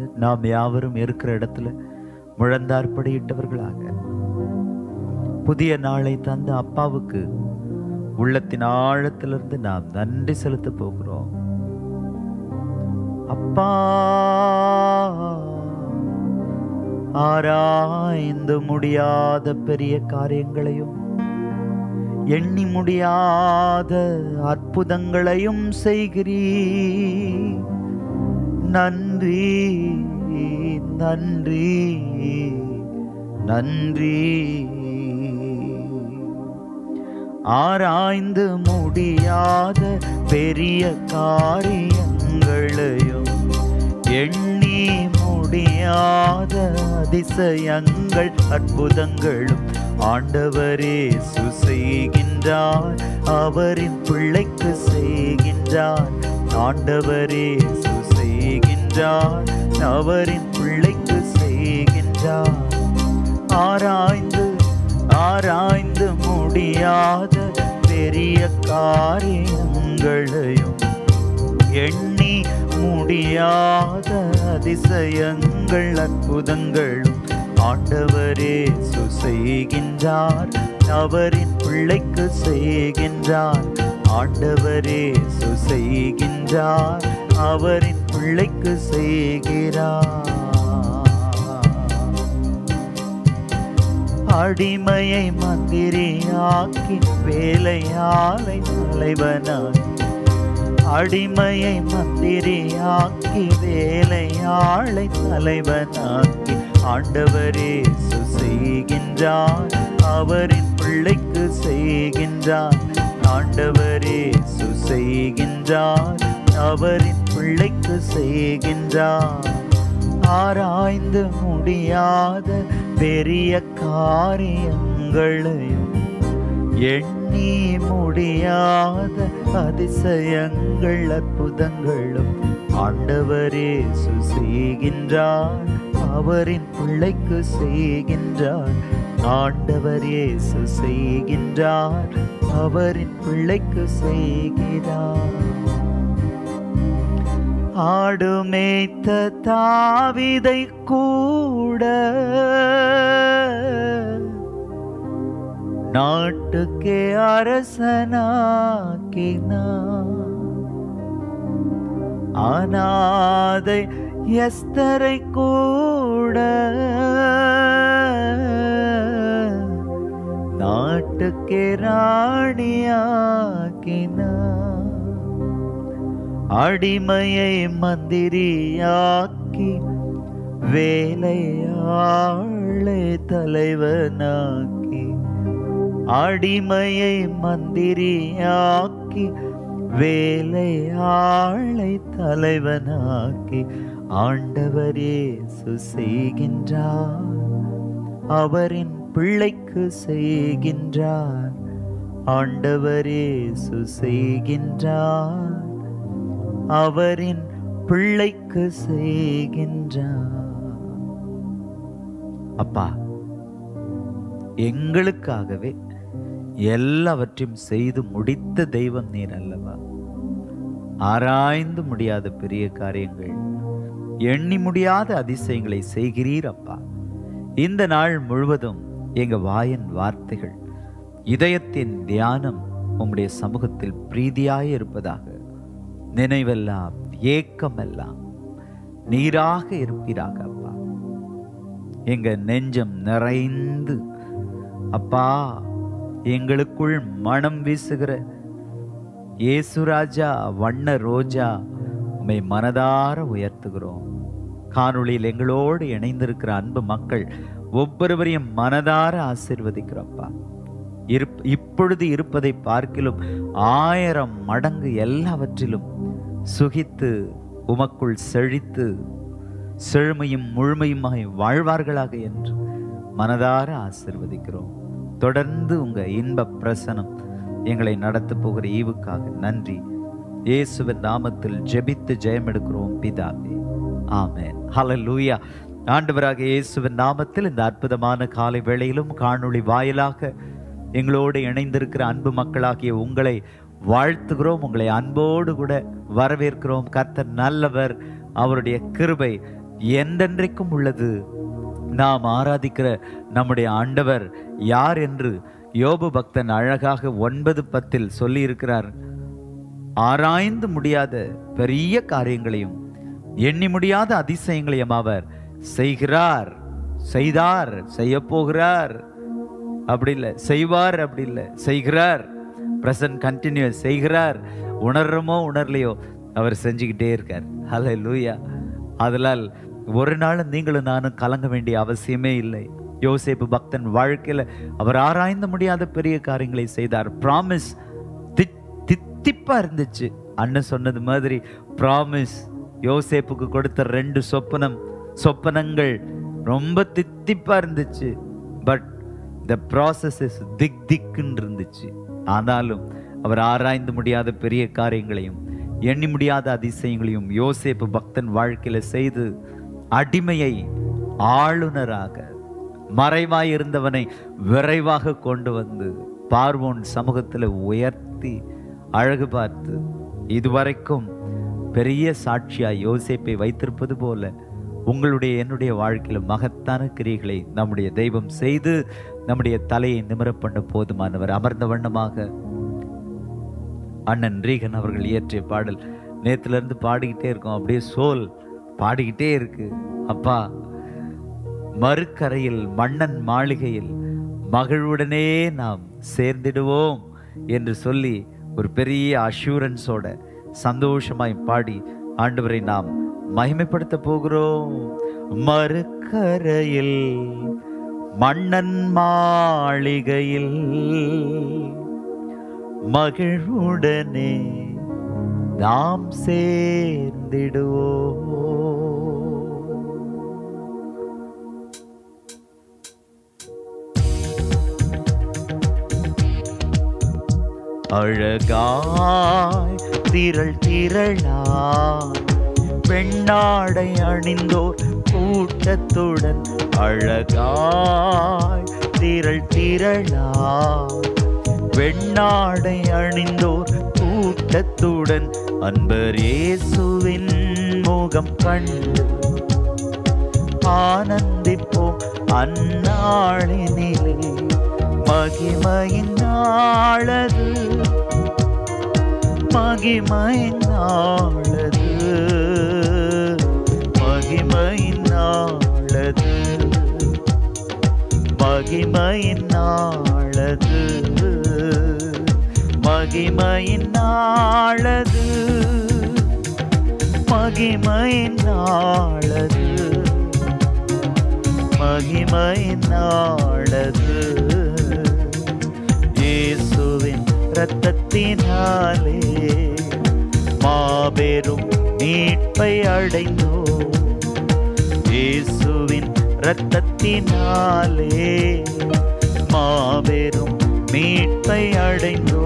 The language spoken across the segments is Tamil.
நாம் யாவரும் இருக்கிற இடத்துல முழந்தார்படியிட்டவர்களாக புதிய நாளை தந்த அப்பாவுக்கு உள்ளத்தின் ஆழத்திலிருந்து நாம் நன்றி செலுத்த போகிறோம் அப்பா ஆராய்ந்து முடியாத பெரிய காரியங்களையும் எண்ணி முடியாத அற்புதங்களையும் செய்கிறீ நன்றி நன்றி நன்றி ஆராய்ந்து முடியாத பெரிய காரியங்களையும் எண்ணி முடியாத அதிசயங்கள் அற்புதங்களும் ஆண்டவரே செய்கின்றார் அவரின் பிள்ளைக்கு செய்கின்றார் ஆண்டவரே செய்கின்றார் அவரின் பிள்ளைக்கு செய்கின்றார் ஆராய்ந்து ஆராய்ந்து முடியாத பெரிய காரியங்களையும் எண்ணி முடியாத அதிசயங்கள் அற்புதங்களும் ஆண்டவரே செய்கின்றார் அவரின் பிள்ளைக்கு செய்கின்றார் ஆண்டவரே செய்கின்றார் அவரின் பிள்ளைக்கு செய்கிறார் அடிமையை மந்திரியாக்கி வேலையாலை தலைவனாக்கி அடிமையை மந்திரியாக்கி வேலையாளை தலைவனாக்கி ஆண்டவரே செய்கின்றார் அவரின் பிள்ளைக்கு செய்கின்றார் ஆண்டவரே செய்கின்றார் அவரின் பிள்ளைக்கு செய்கின்றார் ஆராய்ந்து முடியாத பெரிய காரியங்களையும் எண்ணி முடியாத அதிசயங்கள் அற்புதங்களும் ஆண்டவரே செய்கின்றார் அவரின் பிள்ளைக்கு செய்கின்றார் ஆண்டவரே செய்கின்றார் அவரின் பிள்ளைக்கு செய்கிறார் ஆடு மேய்த்த தாவிதை கூட நாட்டுக்கே அரசனாக்கினார் அனாதை எஸ்தரை கூட நாட்டுக்கே ராணியாக்கினார் அடிமையை மந்திரியாக்கி வேலையாளை தலைவனாக்கி அடிமையை மந்திரியாக்கி வேலையாளை தலைவனாக்கி ஆண்டவரே செய்கின்றார் அவரின் பிள்ளைக்கு செய்கின்றார் ஆண்டவரே செய்கின்றார் அவரின் பிள்ளைக்கு செய்கின்றார் அப்பா எங்களுக்காகவே எல்லாவற்றையும் செய்து முடித்த தெய்வம் நீர் அல்லவா ஆராய்ந்து முடியாத பெரிய காரியங்கள் எண்ணி முடியாத அதிசயங்களை செய்கிறீர் அப்பா இந்த நாள் முழுவதும் எங்க வாயின் வார்த்தைகள் இதயத்தின் தியானம் உம்முடைய சமூகத்தில் பிரீதியாய் இருப்பதாக நினைவெல்லாம் ஏக்கமெல்லாம் நீராக இருப்பீராக அப்பா எங்க நெஞ்சம் நிறைந்து அப்பா எங்களுக்குள் மனம் வீசுகிற இயேசுராஜா வண்ண ரோஜா உம்மை மனதார உயர்த்துகிறோம் காணொளியில் எங்களோடு இணைந்திருக்கிற அன்பு மக்கள் ஒவ்வொருவரையும் மனதார ஆசிர்வதிக்கிறோம்ப்பா இருப் இப்பொழுது இருப்பதை பார்க்கிலும் ஆயிரம் மடங்கு எல்லாவற்றிலும் சுகித்து உமக்குள் செழித்து செழுமையும் முழுமையுமாய் வாழ்வார்களாக என்று மனதார ஆசிர்வதிக்கிறோம் தொடர்ந்து உங்க இன்ப பிரசனம் எங்களை நடத்த போகிற ஈவுக்காக நன்றி இயேசுவின் நாமத்தில் ஜெபித்து ஜெயம் எடுக்கிறோம் பிதாவே ஆமென் ஹalleluya ஆண்டவராக இயேசுவின் நாமத்தில் இந்த அற்புதமான காலை வேளையிலும் காணொளி வாயிலாக எங்களோடு இணைந்திருக்கிற அன்பு மக்களாகிய உங்களை வாழ்த்துகிறோம் உங்களை அன்போடு கூட வரவேற்கிறோம் கர்த்தர் நல்லவர் அவருடைய கிருபை என்றென்றைக்கும் உள்ளது நாம் ஆராதிக்கிற நம்முடைய ஆண்டவர் யார் என்று யோபு பக்தன் அழகாக ஒன்பது பத்தில் சொல்லி இருக்கிறார் ஆராய்ந்து முடியாத பெரிய காரியங்களையும் எண்ணி முடியாத அதிசயங்களையும் அவர் செய்கிறார் செய்தார் செய்ய போகிறார் அப்படி இல்லை செய்வார் அப்படி இல்லை செய்கிறார் பிரசன்ட் கண்டினியூஸ் செய்கிறார் உணர்றமோ உணர்லையோ அவர் செஞ்சுக்கிட்டே இருக்கார் ஹலோ லூயா அதனால் ஒரு நாள் நீங்களும் நானும் கலங்க வேண்டிய அவசியமே இல்லை யோசேப்பு பக்தன் வாழ்க்கையில அவர் ஆராய்ந்து முடியாத பெரிய காரியங்களை செய்தார் ப்ராமிஸ் தித்திப்பா இருந்துச்சு அண்ணன் சொன்னது மாதிரி ப்ராமிஸ் யோசேப்புக்கு கொடுத்த ரெண்டு சொப்பனம் சொப்பனங்கள் ரொம்ப தித்திப்பா இருந்துச்சு பட் த ப்ராசஸ் இஸ் திக் திக்குன்னு இருந்துச்சு ஆனாலும் அவர் ஆராய்ந்து முடியாத பெரிய காரியங்களையும் எண்ணி முடியாத அதிசயங்களையும் யோசேப்பு பக்தன் வாழ்க்கையில செய்து அடிமையை ஆளுநராக மறைவாய் இருந்தவனை விரைவாக கொண்டு வந்து பார்வோன் சமூகத்தில் உயர்த்தி அழகு பார்த்து இதுவரைக்கும் பெரிய சாட்சியா யோசேப்பை வைத்திருப்பது போல உங்களுடைய என்னுடைய வாழ்க்கையில மகத்தான கிரியைகளை நம்முடைய தெய்வம் செய்து நம்முடைய தலையை நிமிர பண்ண போதுமானவர் அமர்ந்த வண்ணமாக அண்ணன் ரீகன் அவர்கள் இயற்றிய பாடல் நேத்துல இருந்து பாடிக்கிட்டே இருக்கோம் அப்படியே சோல் பாடிக்கிட்டே இருக்கு அப்பா மறுக்கரையில் மன்னன் மாளிகையில் மகிழ்வுடனே நாம் சேர்ந்திடுவோம் என்று சொல்லி ஒரு பெரிய அஷூரன்ஸோட சந்தோஷமாய் பாடி ஆண்டவரை நாம் மகிமைப்படுத்த போகிறோம் மறுக்கரையில் மன்னன் மாளிகையில் மகிழ்வுடனே நாம் சேர்ந்திடுவோம் அழகாய் திரள் திரளாய் பெண்ணாடை அணிந்தோர் கூட்டத்துடன் அழகாய் திரள் திரளாய் வெண்ணாடை அணிந்தோர் கூட்டத்துடன் அன்பர் இயேசுவின் முகம் கண்டு ஆனந்திப்போம் அந்நாளினிலே மகிமையின் நாளது மகிமையின் நாளது மகிமையின் நாளது மகிமையின் நாளது மகிமையின் நாளது மகிமையின் நாளது மகிமையின் நாளது இயேசுவின் இரத்தத்தினாலே மாபெரும் மீட்பை அடைந்தோ இயேசுவின் இரத்தத்தினாலே மாபெரும் மீட்பை அடைந்தோ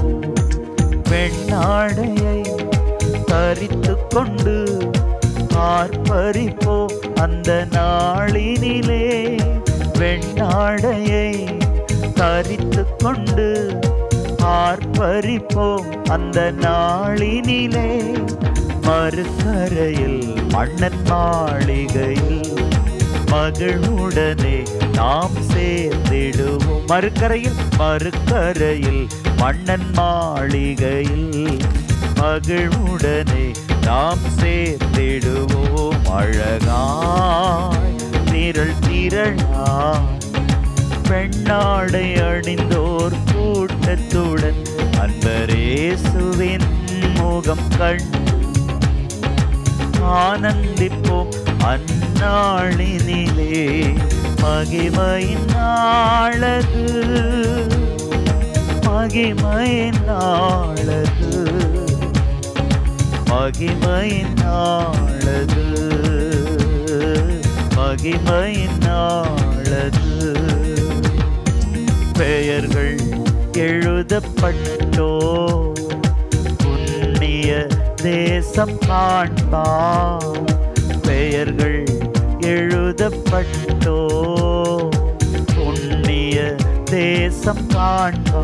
வெண்ணாடையை தரித்து கொண்டு ஆர்ப்பரிப்போம் அந்த நாளினிலே வெண்ணாடையை தரித்து கொண்டு ஆர்ப்பரிப்போம் அந்த நாளினிலே மறுக்கரையில் மன்னன் மாளிகையில் மகிழ்வுடனே நாம் சேர்ந்திடுவோம் மறுக்கரையில் மறுக்கரையில் மன்னன் மாளிகையில் மகிழ்வுடனே நாம் சேர்ந்திடுவோம் அழகாய் திரள் திரளாய் பெண்ணாடை அணிந்தோர் கூட்டத்துடன் அன்பரேசுவின் முகம் கண்டு ஆனந்திப்போம் அந்நாளினிலே மகிமையின் நாளது மகிமையின் நாளது மகிமையின் நாளது மகிமையின் நாளது பெயர்கள் எழுதப்பட்டோ புண்ணிய தேசம் காண்பா பெயர்கள் எழுதப்பட்டோ புண்ணிய தேசம் காண்பா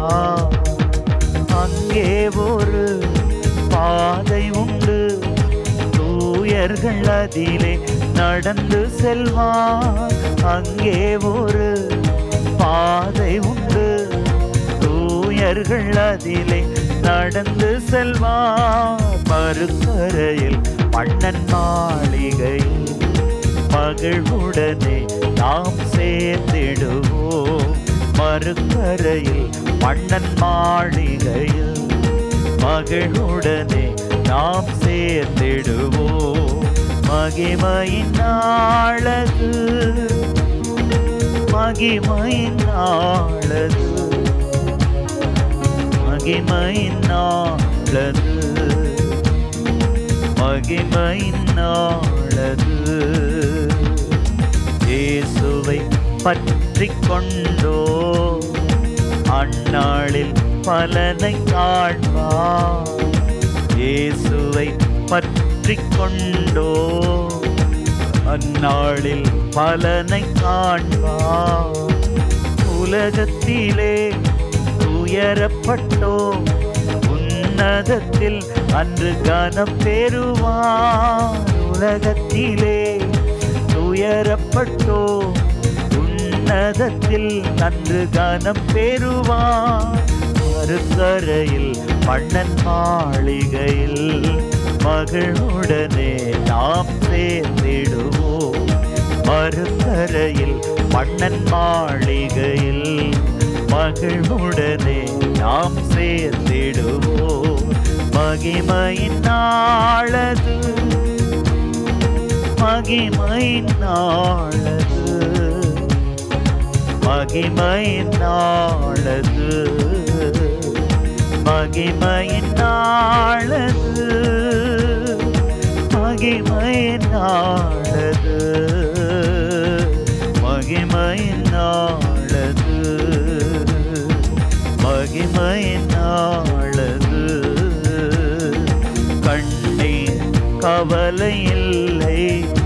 அங்கே ஒரு பாதை உண்டு தூயர்கள் அதிலே நடந்து செல்வார் அங்கே ஒரு பாதை உண்டு தூயர்கள் அதிலே நடந்து செல்வார் மறுக்கரையில் மன்னன் மாளிகையில் மகிழ்வுடனே நாம் சேர்ந்திடுவோம் மறுக்கரையில் மன்னன் மாளிகையில் மகிழ்வுடனே நாம் சேர்ந்திடுவோம் மகிமையின் நாளது மகிமையின் நாளது மகிமையின் நாளது மகிமையின் நாளது இயேசுவை பற்றி கொண்டோ அந்நாளில் பலனை காண்பார் இயேசுவை பற்றி கொண்டோ அந்நாளில் பலனை காண்பார் உலகத்திலே உயரப்பட்டோ உன்னதத்தில் அன்று கனம் பெறுவார் உலகத்திலே உயரப்பட்டோ உன்னதத்தில் அன்று கனம் பெறுவார் மறுக்கரையில் மன்னன் மாளிகையில் மகிழ்வுடனே நாம் சேர்ந்திடுவோம் மறுக்கரையில் மன்னன் மாளிகையில் மகிழ்வுடனே நாம் சேர்ந்திடுவோம் மகிமையின் நாளது மகிமையின் நாளது மகிமையின் நாளது மகிமையின் நாளது மகிமையின் நாளது மகிமையின் நாளது மகிமையின் நாளது கண்ணீர் கவலை இல்லை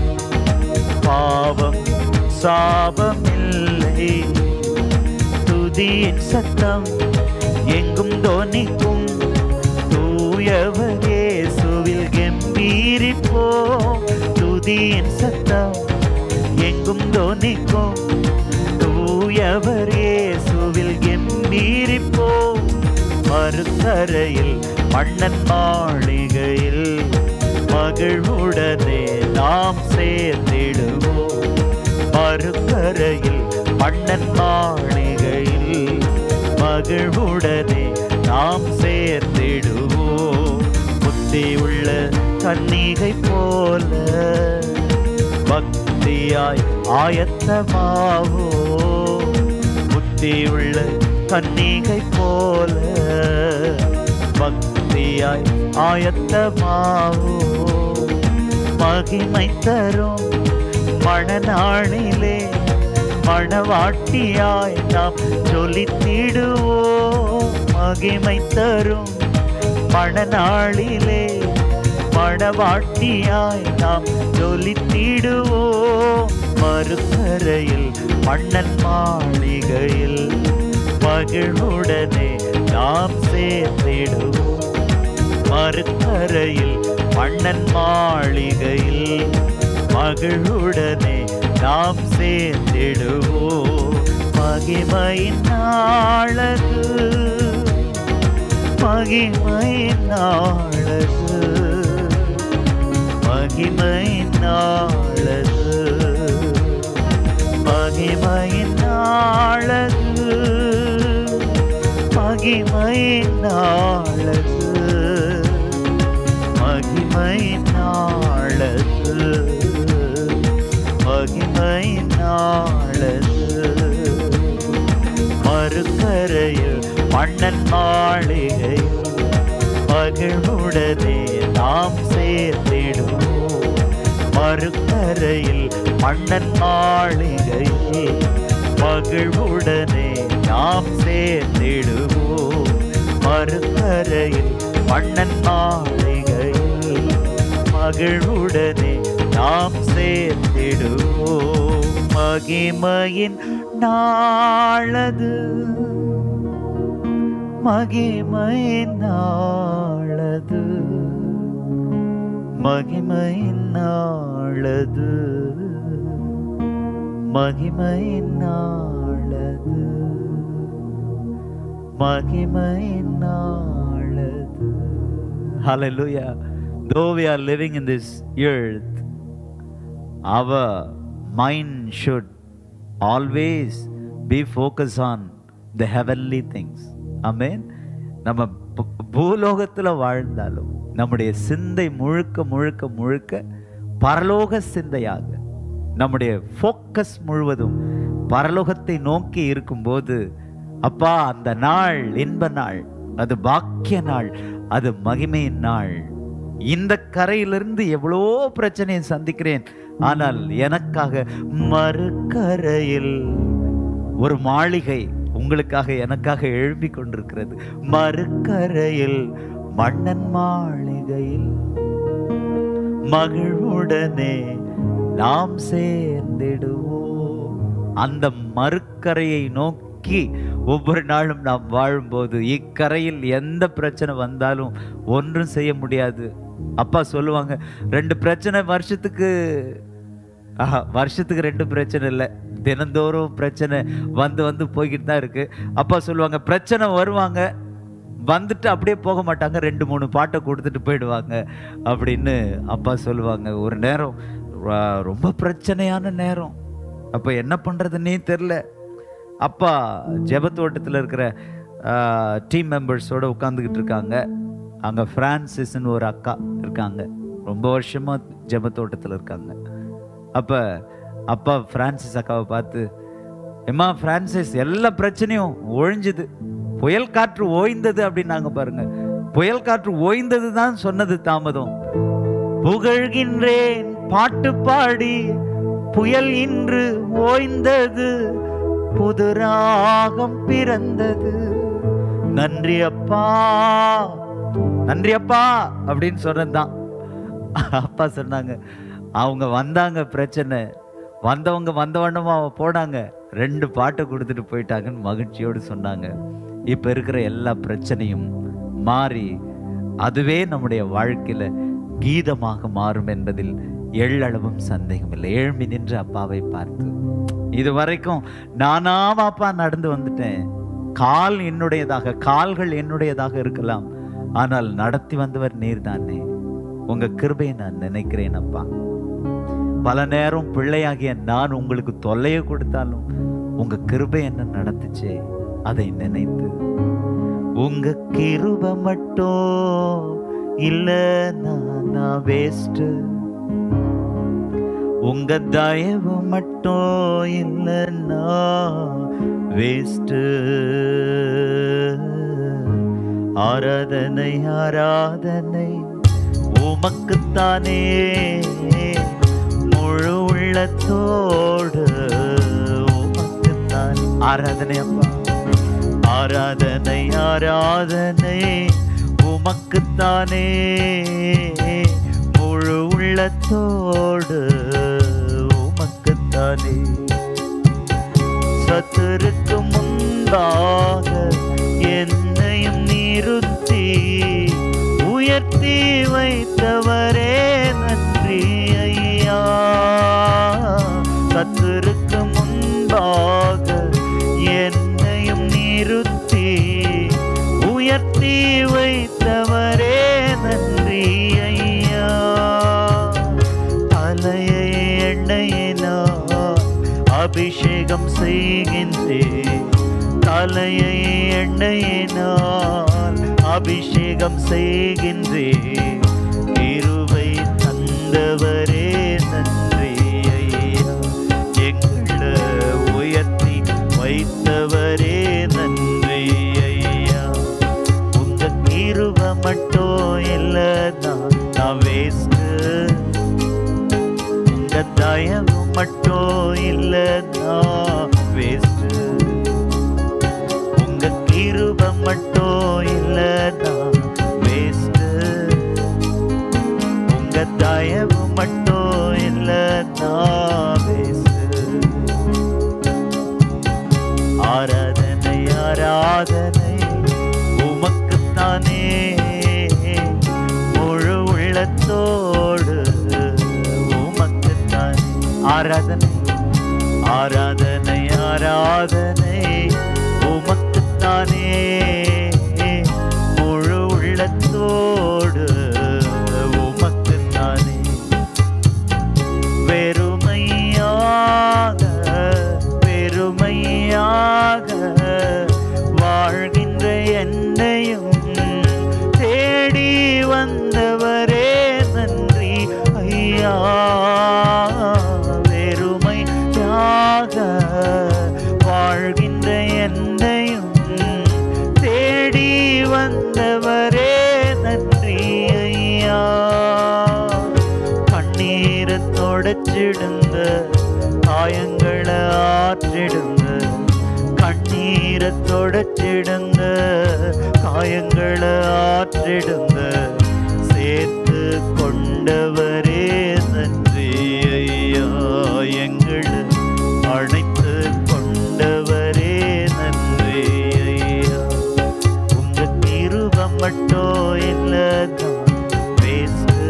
பாவம் சாபம் இல்லை துதியின் சத்தம் எங்கும் தோனிக்கும் தூயவர் இயேசுவில் கம்பீரிப்போ துதியின் சத்தம் எங்கும் தோனிக்கும் தூயவர் இயேசுவில் கம்பீரிப்போ மறுக்கரையில் மன்னன் மாளிகையில் மகிழ்வுடனே நாம் சேர்ந்திடுவோம் மறுக்கரையில் மன்னன் மாளிகையில் மகிழ்வுடனே நாம் சேர்ந்திடுவோம் புத்தி உள்ள கன்னிகை போல பக்தியாய் ஆயத்தமாவோ புத்தி உள்ள கன்னிகை போல பக்தியாய் ஆயத்தமாவோ மகிமை தரும் மணநாளிலே மணவாட்டியாய் நாம் ஜொலித்திடுவோம் மகிமை தரும் மணநாளிலே மணவாட்டியாய் நாம் ஜொலித்திடுவோம் மறுக்கரையில் மன்னன் மாளிகையில் மகிழ்வுடனே நாம் சேர்ந்திடுவோம் மறுக்கரையில் மன்னன் மாளிகையில் மகிழ்வுடனே நாம் சேர்ந்திடுவோம் மகிமையின் நாளது மகிமையின் நாளது மகிமையின் நாளது மகிமையின் நாளது மகிமையின் நாளது மகிமையின் நாளது மகிமையின் நாளது மறுக்கரையில் மன்னன் மாளிகையில் மகிழ்வுடனே நாம் சேர்ந்திடுவோம் மறுக்கரையில் மன்னன் மாளிகையில் மகிழ்வுடனே நாம் சேர்ந்திடுவோம் மறுக்கரையில் மன்னன் மாளிகையில் மகிழ்வுடனே நாம் சேர்ந்திடுவோம் மகிமையின் நாளது மகிமையின் நாளது மகிமையின் நாளது மகிமையின் நாளது மகிமையின் நாளது Hallelujah. Though we are living in this earth, our mind should always be focused on the heavenly things. Amen. நம்ம பூ- பூலோகத்துல வாழ்ந்தாலும் நம்முடைய சிந்தை முழுக்க முழுக்க முழுக்க பரலோக சிந்தையாக நம்முடைய ஃபோக்கஸ் முழுவதும் பரலோகத்தை நோக்கி இருக்கும்போது அப்பா அந்த நாள் இன்ப நாள் அது பாக்கிய நாள் அது மகிமையின் நாள் இந்த கரையிலிருந்து எவ்வளோ பிரச்சனையை சந்திக்கிறேன் ஆனால் எனக்காக மறுக்கரையில் ஒரு மாளிகை உங்களுக்காக எனக்காக எழும்பிக் கொண்டிருக்கிறது மறுக்கரையில் மன்னன் மாளிகையில் மகிழ்வுடனே நாம் சேர்ந்திடுவோம் அந்த மறுக்கரையை நோக்கி ஒவ்வொரு நாளும் நாம் வாழும்போது இக்கரையில் எந்த பிரச்சனை வந்தாலும் ஒன்றும் செய்ய முடியாது அப்பா சொல்லுவாங்க ரெண்டு பிரச்சனை வருஷத்துக்கு ஆஹா, வருஷத்துக்கு ரெண்டு பிரச்சனை இல்லை தினந்தோறும் பிரச்சனை வந்து வந்து போய்கிட்டு தான் இருக்கு அப்பா சொல்லுவாங்க பிரச்சனை வருவாங்க வந்துட்டு அப்படியே போக மாட்டாங்க ரெண்டு மூணு பாட்டை கொடுத்துட்டு போயிடுவாங்க அப்படின்னு அப்பா சொல்லுவாங்க ஒரு நேரம் ர- ரொம்ப பிரச்சனையான நேரம் அப்போ என்ன பண்ணுறதுன்னே தெரில அப்பா ஜெபத்தோட்டத்தில் இருக்கிற டீம் மெம்பர்ஸோட உட்காந்துக்கிட்டு இருக்காங்க அங்கே ஃப்ரான்சிஸ்னு ஒரு அக்கா இருக்காங்க ரொம்ப வருஷமாக ஜெபத்தோட்டத்தில் இருக்காங்க அப்போ அப்பா ஃப்ரான்சிஸ் அக்காவை பார்த்து எம்மா ஃப்ரான்சிஸ் எல்லா பிரச்சனையும் ஒழிஞ்சுது புயல் காற்று ஓய்ந்தது அப்படின்னாங்க பாருங்க புயல் காற்று ஓய்ந்தது தான் சொன்னது தாமதம் புகழ்கின்றேன் பாட்டு பாடி புயல் இன்று ஓய்ந்தது புது ராகம் பிறந்தது நன்றி அப்பா நன்றி அப்பா அப்படின்னு சொன்னதுதான் அப்பா சொன்னாங்க அவங்க வந்தாங்க பிரச்சனை வந்தவங்க வந்த வண்ணமா போனாங்க ரெண்டு பாட்டை கொடுத்துட்டு போயிட்டாங்கன்னு மகிழ்ச்சியோடு சொன்னாங்க இப்ப இருக்கிற எல்லா பிரச்சனையும் மாறி அதுவே நம்முடைய வாழ்க்கையில கீதமாக மாறும் என்பதில் எள்ளளவும் சந்தேகம் இல்லை ஏழ்மி நின்று அப்பாவை பார்த்து இது வரைக்கும் நானா அப்பா நடந்து வந்துட்டேன் கால் என்னுடையதாக கால்கள் என்னுடையதாக இருக்கலாம் ஆனால் நடத்தி வந்தவர் நீர்தானே உங்க கிருபையை நான் நினைக்கிறேன் அப்பா பல நேரம் பிள்ளையாகிய நான் உங்களுக்கு தொல்லையை கொடுத்தாலும் உங்க கிருபை என்ன நடத்துச்சே அதை நினைத்து உங்க கிருபை மட்டும் இல்ல நான் வேஸ்ட் உங்க தயவு மட்டும் இல்லைன்னா வேஸ்ட் ஆராதனை ஆராதனை உமக்குத்தானே முழு உள்ளத்தோடு உமக்குத்தான் ஆராதனை அப்பா ஆராதனை ஆராதனை உமக்குத்தானே முழு உள்ளத்தோடு உமக்குத்தானே சத்துருக்கு முன்பாக என்னையும் நிறுத்தி உயர்த்தி வைத்தவரே நன்றி ஐயா சத்துருக்கு முன்பாக என்னையும் நிறுத்தி உயர்த்தி வைத்தவரே நன்றி ஐயா தலையை எண்ணெயினால் அபிஷேகம் செய்கின்றேன் தலையை எண்ணெயினால் அபிஷேகம் செய்கின்றேன் இருவை தந்தவரே நன்றி ஐயா எங்களை உயர்த்தி வைத்தவரே நன்றி ஐயா உங்க கிருப மட்டும் இல்லைன்னா நான் வேஸ்ட் உங்க தயவு மட்டும் இல்லைன்னா வேஸ்ட் உங்க கிருப மட்டும் இல்லைன்னா வேஸ்ட் உங்க தயவு மட்டும் இல்லைன்னா வேஸ்ட் ஆராதனை ஆராதனை உமக்குத்தானே முழு உள்ளத்தோடு ஆராதனை ஆராதனை ஆராதனை உமக்குத்தானே முழு உள்ளத்தோடு உமக்குத்தானே வெறுமையாக வெறுமையாக வாழ்கின்ற என்னையும் தேடி வந்தவரே நன்றி ஐயா வெறுமையாக வாழ்கின்ற என்னையும் தேடி வந்தவரே நன்றி ஐயா கண்ணீரை தொடச்சிடுங்க காயங்களை ஆற்றிடுங்க கண்ணீரை தொடச்சிடுங்க காயங்களை ஆற்றிடுங்க சேர்த்து கொண்டவரே நன்றி ஐயா எங்களை அழைத்து கொண்டவரே நன்றி ஐயா உங்க கிருபம் மட்டும் இல்லதான் வேஸ்ட்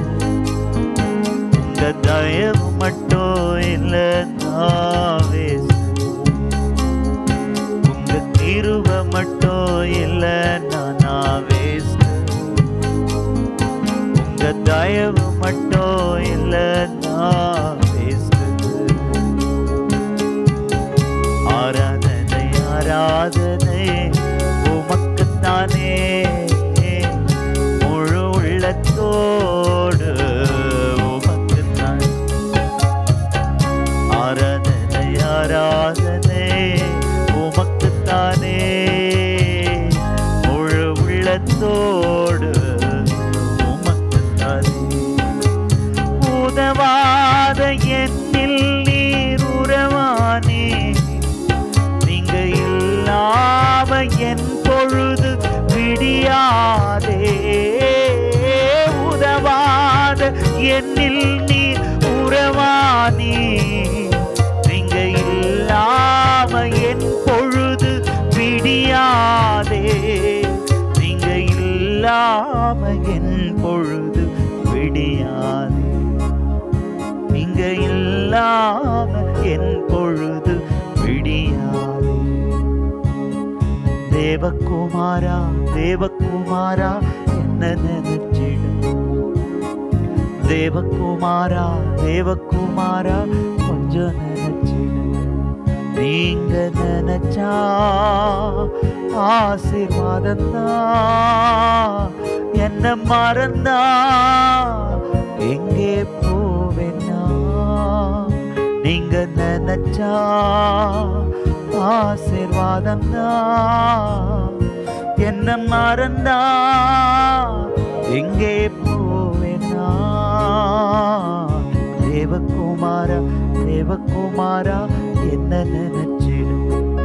உங்க தயவு மட்டும் இல்லதான் வேஸ்ட் உங்க கிருப மட்டும் இல்லைன்னா நான் வேஸ்ட் உங்க தயவு மட்டும் இல்லைன்னா வேஸ்ட் ஆராதனை ஆராதனை உமக்குத்தானே முழு உள்ளத்தோடு உமக்குத்தான் ஆராதனை ஆராதனை உமக்குத்தானே முழு உள்ளத்தோடு உமக்குத்தானே உதவாத என்னில் நீர் உறவானே நீங்க இல்லாம என் பொழுது விடியாதே உதவாத என்னில் நீர் உறவானே நீங்க இல்லாம என் பொழுது விடியாதே நீங்க இல்லாம என் பொழுது விடியாதே நீங்க இல்லாம என் பொழுது விடியாதே தேவகுமாரா தேவகுமாரா என்ன நினைச்சிடும் தேவகுமாரா தேவகுமாரா கொஞ்சம் நினைச்சிடுங்க நீங்க நினைச்சா ஆசீர்வாதம் தான் என்ன மறந்தா எங்கே போவேன்னா நீங்க நினைச்சா ஆசீர்வாதம் தான் என்ன மறந்தா எங்கே போவேன்னா தேவகுமாரா தேவகுமாரா என்ன நினைச்சிடும்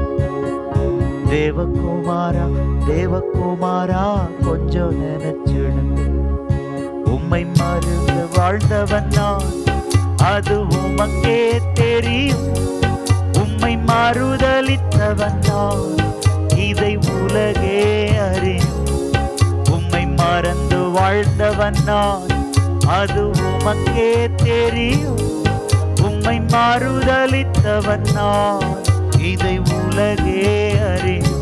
தேவகுமாரா தேவகுமாரா கொஞ்சம் நினைச்சிடுங்க உம்மை மருந்து வாழ்ந்தவன் நான் அது உமக்கே தெரியும் உம்மை மறுதலித்தவன் நான் இதை உலகே அறியும் உம்மை மறந்து வாழ்ந்தவன் நான் அது உமக்கே தெரியும் உம்மை மறுதலித்தவன் நான் இதை உலகே அறியும்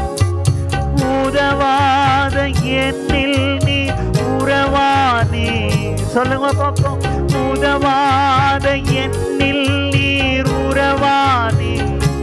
உதவாத என்னில் நீ உறவானே சொல்லுங்க பாப்போம் உதவாத என்னில் நீர் உறவானே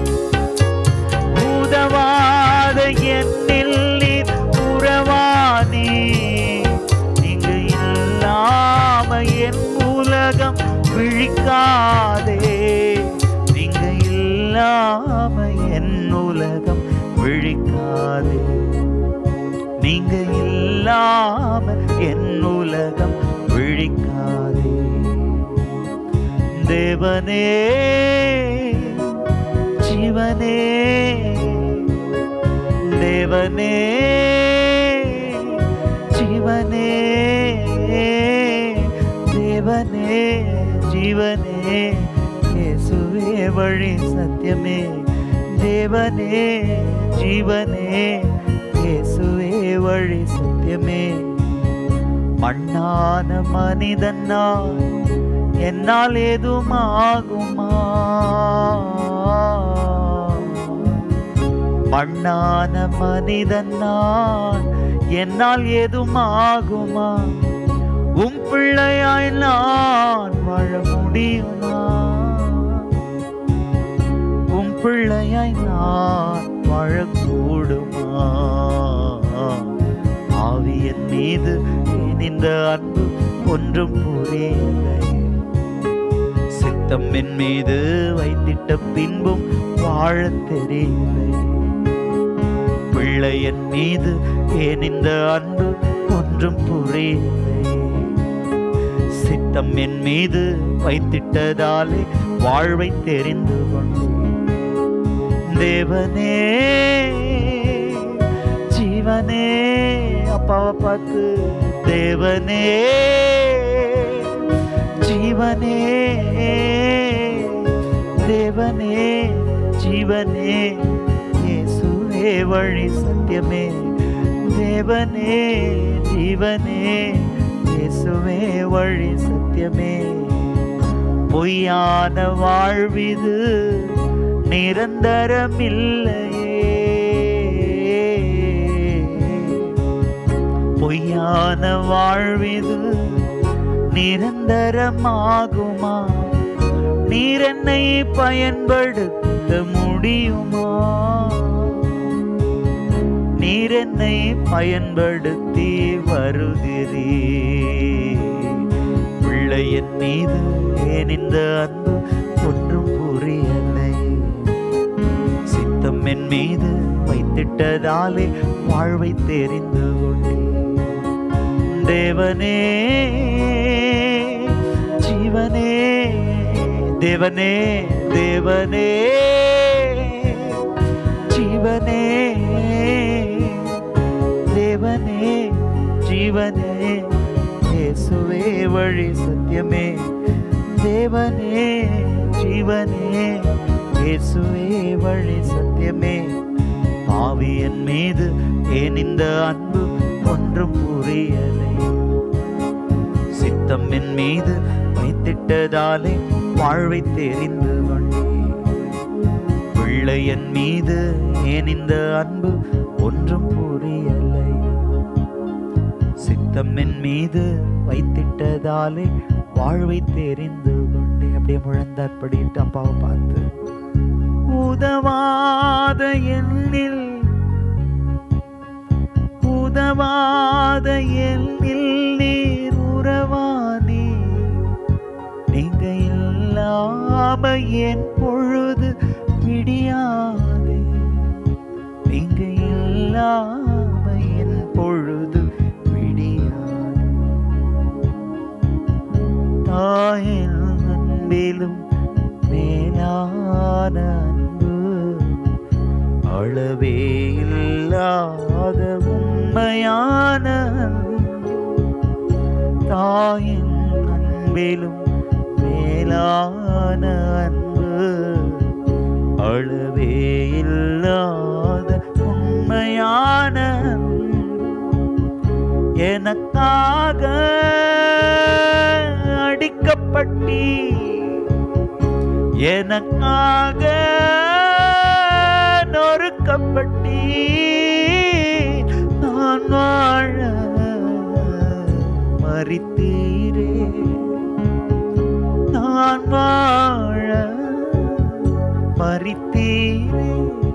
உதவாத என்னில் நீர் உறவானே நீங்க இல்லாம என் உலகம் விழிக்காதே நீங்க இல்லாம என் உலகம் விழிக்காதே நீங்க இல்லாம என் உலகம் விழிக்காதே தேவனே ஜீவனே தேவனே ஜீவனே தேவனே ஜீவனே இயேசுவே வழி சத்தியமே தேவனே ஜீவனே இயேசுவே வழி சத்தியமே மண்ணான மனிதன் நான் என்னால் ஏதும் ஆகுமா மண்ணான மனிதன் நான் என்னால் ஏதும் ஆகுமா உம் பிள்ளையாய் நான் வாழ முடியுமா உம் பிள்ளையாய் நான் வாழக்கூடுமா ஆவியன் மீது ஏன் இந்த அன்பு ஒன்றும் புரியலை சித்தம் என் மீது வைத்திட்ட பின்பும் வாழத் தெரியலை பிள்ளை என் மீது ஏன் இந்த அன்பு ஒன்றும் புரியலை சித்தம் என் மீது வைத்திட்டதாலே வாழ்வை தெரிந்து கொண்டேன் தேவனே ஜீவனே அப்பாவை பார்த்து தேவனே ஜீவனே தேவனே ஜீவனே இயேசுவே வழி சத்தியமே தேவனே ஜீவனே இயேசுவே வழி சத்தியமே பொய்யான வாழ்விது நிரந்தரமில்லையே பொய்யான வாழ்விது நிரந்தரமாகுமா நீர் என்னை பயன்படுத்த முடியுமா நீர் என்னை பயன்படுத்தி வருகிறீ பிள்ளை என் மீது ஏன் இந்த அன்பு ஒன்றும் புரியலை சித்தம் என் மீது வைத்திட்டதாலே வாழ்வை தெரிந்து கொண்டேன் தேவனே ஜீவனே தேவனே தேவனே ஜீவனே தேவனே ஜீவனே இயேசுவே வழி சத்தியமே தேவனே ஜீவனே இயேசுவே வழி சத்தியமே பாவியன் மீது ஏன் இந்த அன்பு ஒன்றும் புரியலை சித்தம் என் மீது வைத்திட்டதாலே வாழ்வை தெரிந்து கொண்டேன் பிள்ளை என் மீது ஏன் இந்த அன்பு ஒன்றும் புரியலை சித்தம் என் மீது வைத்திட்டதாலே வாழ்வை தெரிந்து கொண்டேன் அப்படியே முழந்தார் படிட்டு அப்பாவை பார்த்து உதவாத எண்ணில் உதவாத எண்ணில் நீர் உறவானே நீங்க இல்லாம என் பொழுது விடியாதே நீங்க இல்லாம என் பொழுது விடியாதே தாயின் அன்பிலும் மேலான அன்பு அளவே இல்லாத உண்மையான அன்பு. தாயின் அன்பிலும் மேலான அன்பு அளவே இல்லாத உண்மையான அன்பு. எனக்காக அடிக்கப்பட்டி எனக்காக நொறுக்கப்பட்டி நான் வாழ மறித்தீரே நான் வாழ மறித்தீரே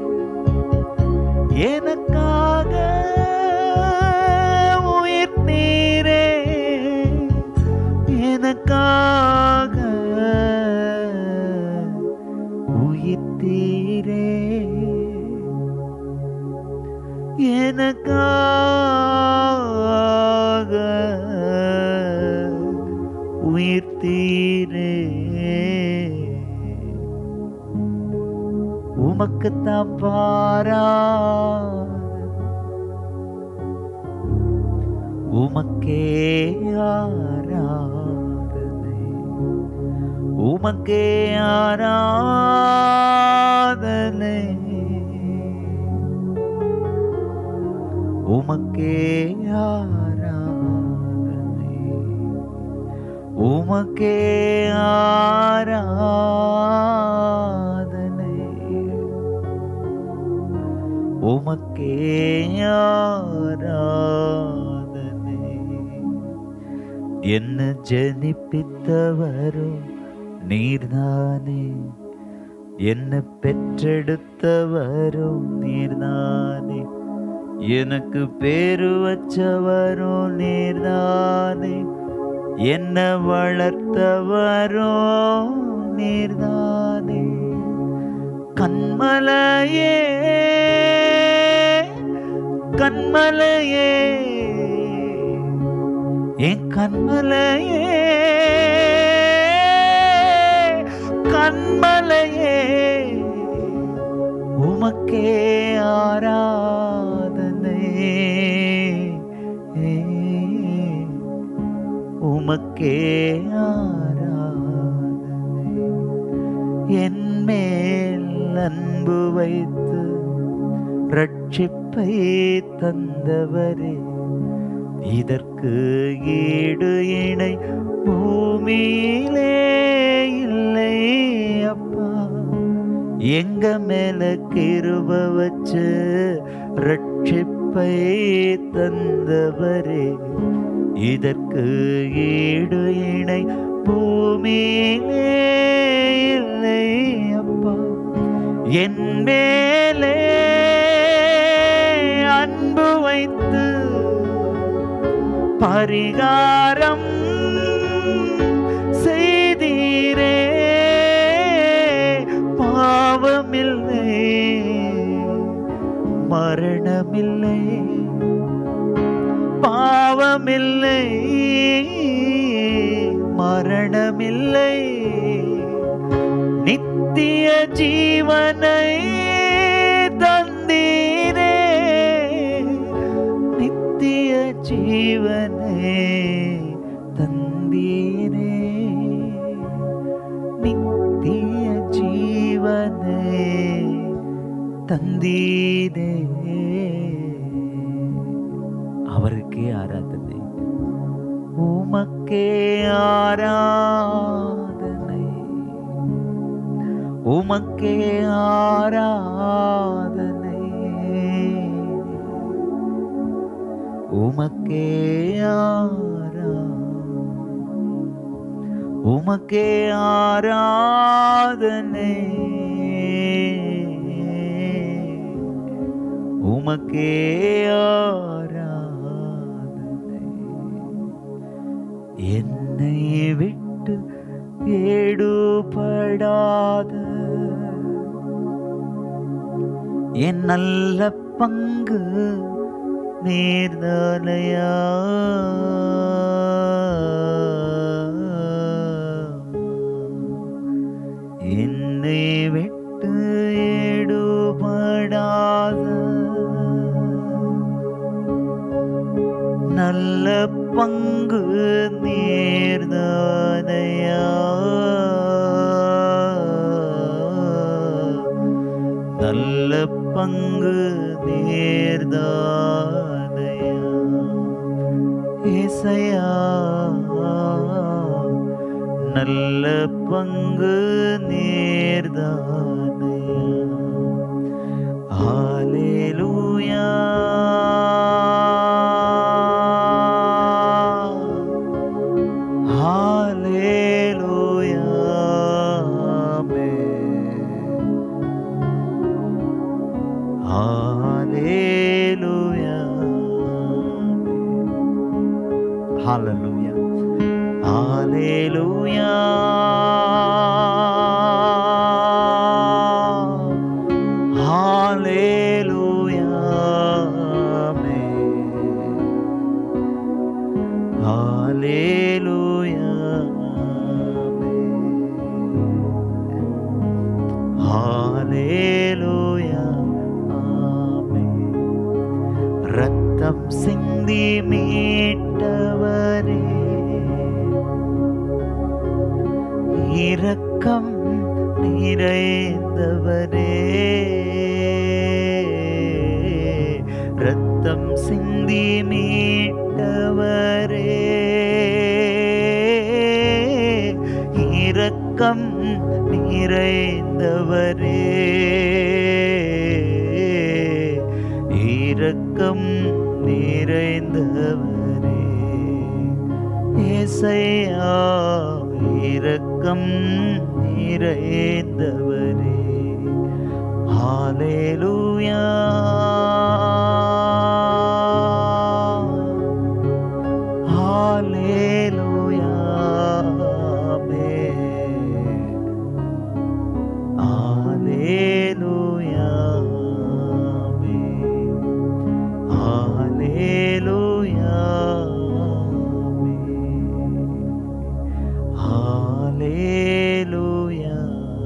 எனக்காக உயிர் நீரே எனக்காக உயிர் தீரே எனக்காக உயிர் தீரே உமக்குத்தான் பாரா உமக்கே ஆராதனை உமக்கே ஆராதனை உமக்கே ஆராதனை உமக்கே ஆராதனை உமக்கே ஆராதனை என்ன ஜனிப்பித்தவரோ நீர்தானே என்ன பெற்றெடுத்தவரோ நீர்தானே எனக்கு பேரு வச்சவரோ நீர்தானே என்ன வளர்த்தவரோ நீர்தானே கண்மலையே கண்மலையே என் கண்மலையே கண்மலையே உமக்கே ஆராதனை உமக்கே ஆராதனை என் மேல் அன்பு வைத்து ரட்சிப்பை தந்தவரே இதற்கு ஈடு இணை பூமியிலே இல்லை அப்பா எங்க மேல கிருப வச்சு ரட்சிப்பை தந்தவரே இதற்கு ஈடு இணை பூமியிலே இல்லை அப்பா என் மேலே அன்பு வைத்து பரிகாரம் செய்தீரே பாவமில்லை மரணமில்லை பாவமில்லை மரணமில்லை நித்திய ஜீவனை தந்தீரே நித்திய ஜீவனை தந்தீரே நித்திய ஜீவனை தந்தீரே அவருக்கே ஆராதனை உமக்கே ஆராதனை உமக்கே ஆராதனை உமக்கே ஆரா உமக்கே ஆராதனை உமக்கே ஆராதனை என்னை விட்டு ஏடுபடாத என் நல்ல பங்கு நீர்தானையா என்னை விட்டு ஏடுபடாத நல்ல பங்கு நீர்தானையா நல்ல பங்கு நீர்தானையா இசையா நல்ல பங்கு நீர்தானையா ஹalleluya ஹalleluya ஹalleluya ஹalleluya ஹalleluya ஹalleluya ஹalleluya ஹalleluya ரத்தம் சிந்தி மீட்டவரே இரக்கம் நிறைந்தவரே ரத்தம் சிந்தி மீட்டவரே இரக்கம் நிறைந்தவரே இரக்கம் நிறைந்தவரே ஏசையா இரக்கம் நிறைந்தவரே ஹalleluya ஹalleluya ஹalleluya ஹalleluya ஹalleluya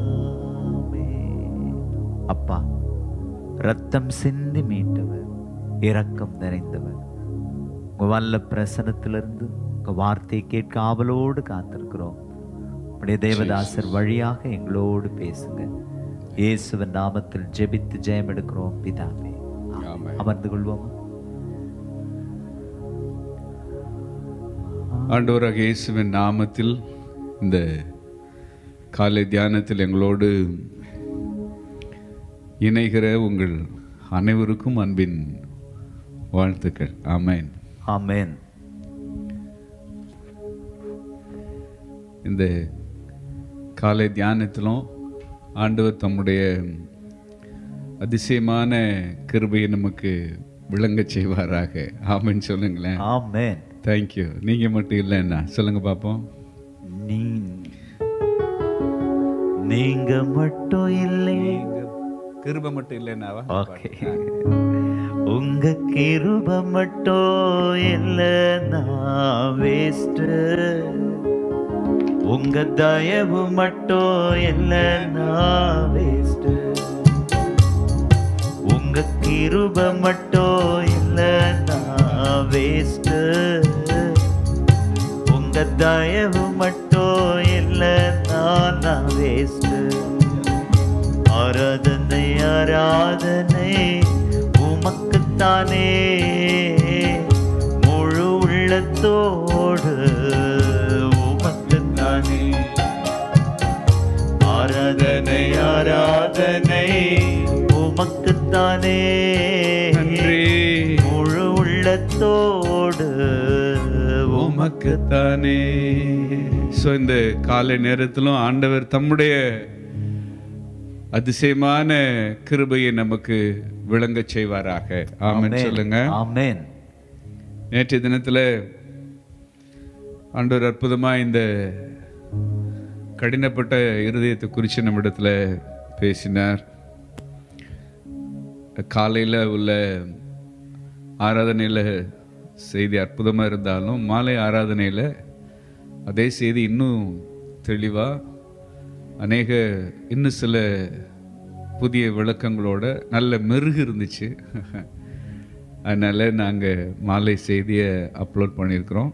அப்பா ரத்தம் சிந்தி மீட்டவர் இரக்கம் நிறைந்தவர் உங்க வல்ல பிரசனத்திலிருந்து உங்க வார்த்தையை கேட்க ஆவலோடு காத்திருக்கிறோம் உடைய தேவதாசர் வழியாக எங்களோடு பேசுங்க இயேசுவின் நாமத்தில் ஜெபித்து ஜெயம் எடுக்கிறோம் பிதாவே ஆமென். அமர்ந்து கொள்வோமா ஆண்டவராக இயேசுவின் நாமத்தில் இந்த காலை தியானத்தில் எங்களோடு இணைகிற உங்கள் அனைவருக்கும் அன்பின் வாழ்த்துக்கள் ஆமென் ஆமென் இந்த காலை தியானத்திலும் ஆண்டவர் தம்முடைய அதிசயமான கிருபையை நமக்கு விளங்கச் செய்வாராக ஆமென் சொல்லுங்களேன் ஆமென் தேங்க்யூ நீங்கள் மட்டும் இல்லைன்னா சொல்லுங்க பார்ப்போம் நீ நீங்க மட்டும் இல்லை கிருபை மட்டும் இல்லைன்னாவா ஓகே உங்க கிருப மட்டும் இல்லைன்னா வேஸ்ட் உங்க தயவு மட்டும் இல்லைன்னா வேஸ்ட் உங்க கிருப மட்டும் இல்லைன்னா வேஸ்ட் உங்க தயவு மட்டும் இல்லைன்னா நான் வேஸ்ட் ஆராதனை ஆராதனை உமக்குத்தானே முழு உள்ளத்தோடு உமக்குத்தானே ஆராதனை ஆராதனை உமக்குத்தானே நன்றி முழு உள்ளத்தோடு உமக்கு உமக்குத்தானே ஸோ இந்த காலை நேரத்திலும் ஆண்டவர் தம்முடைய அதிசயமான கிருபையை நமக்கு விளங்கச் செய்வாராக ஆமென் சொல்லுங்க ஆமென் நேற்றைய தினத்தில் ஆண்டவர் அற்புதமா இந்த கடினப்பட்ட இருதயத்தை குறித்து நம்மிடத்துல பேசினார் காலையில் உள்ள ஆராதனையில் செய்தி அற்புதமாக இருந்தாலும் மாலை ஆராதனையில் அதே செய்தி இன்னும் தெளிவாக அநேக இன்னும் சில புதிய விளக்கங்களோட நல்ல மெருகு இருந்துச்சு அதனால் நாங்கள் மாலை செய்தியை அப்லோட் பண்ணியிருக்கிறோம்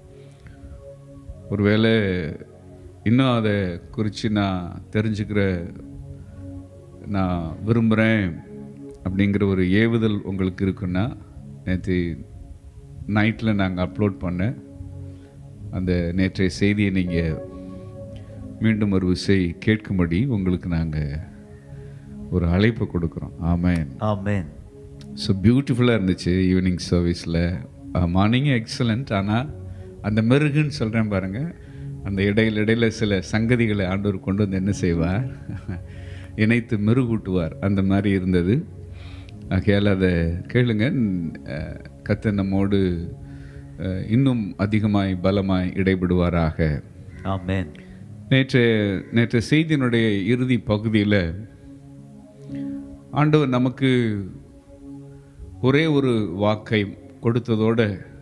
ஒருவேளை இன்னும் அதை குறித்து நான் தெரிஞ்சுக்கிற நான் விரும்புகிறேன் அப்படிங்கிற ஒரு ஏவுதல் உங்களுக்கு இருக்குன்னா நேற்று நைட்டில் நாங்கள் அப்லோட் பண்ண அந்த நேற்றைய செய்தியை நீங்கள் மீண்டும் ஒரு விசை கேட்கும்படி உங்களுக்கு நாங்கள் ஒரு அழைப்பு கொடுக்குறோம் ஆமென் ஆமென் ஸோ பியூட்டிஃபுல்லாக இருந்துச்சு ஈவினிங் சர்வீஸில் மார்னிங் எக்ஸலண்ட் ஆனால் அந்த மெருகுன்னு சொல்கிறேன் பாருங்கள் அந்த இடையில இடையில சில சங்கதிகளை ஆண்டவர் கொண்டு வந்து என்ன செய்வார் இணைத்து மெருகூட்டுவார் அந்த மாதிரி இருந்தது ஆகையால் அதை கேளுங்க அஹ், கர்த்தர் நம்மோடு அஹ், இன்னும் அதிகமாய் பலமாய் இடைபடுவாராக ஆமென் நேற்று நேற்று செய்தியினுடைய இறுதி பகுதியில் ஆண்டவர் நமக்கு ஒரே ஒரு வாக்கை கொடுத்ததோட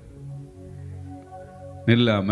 நில்லாம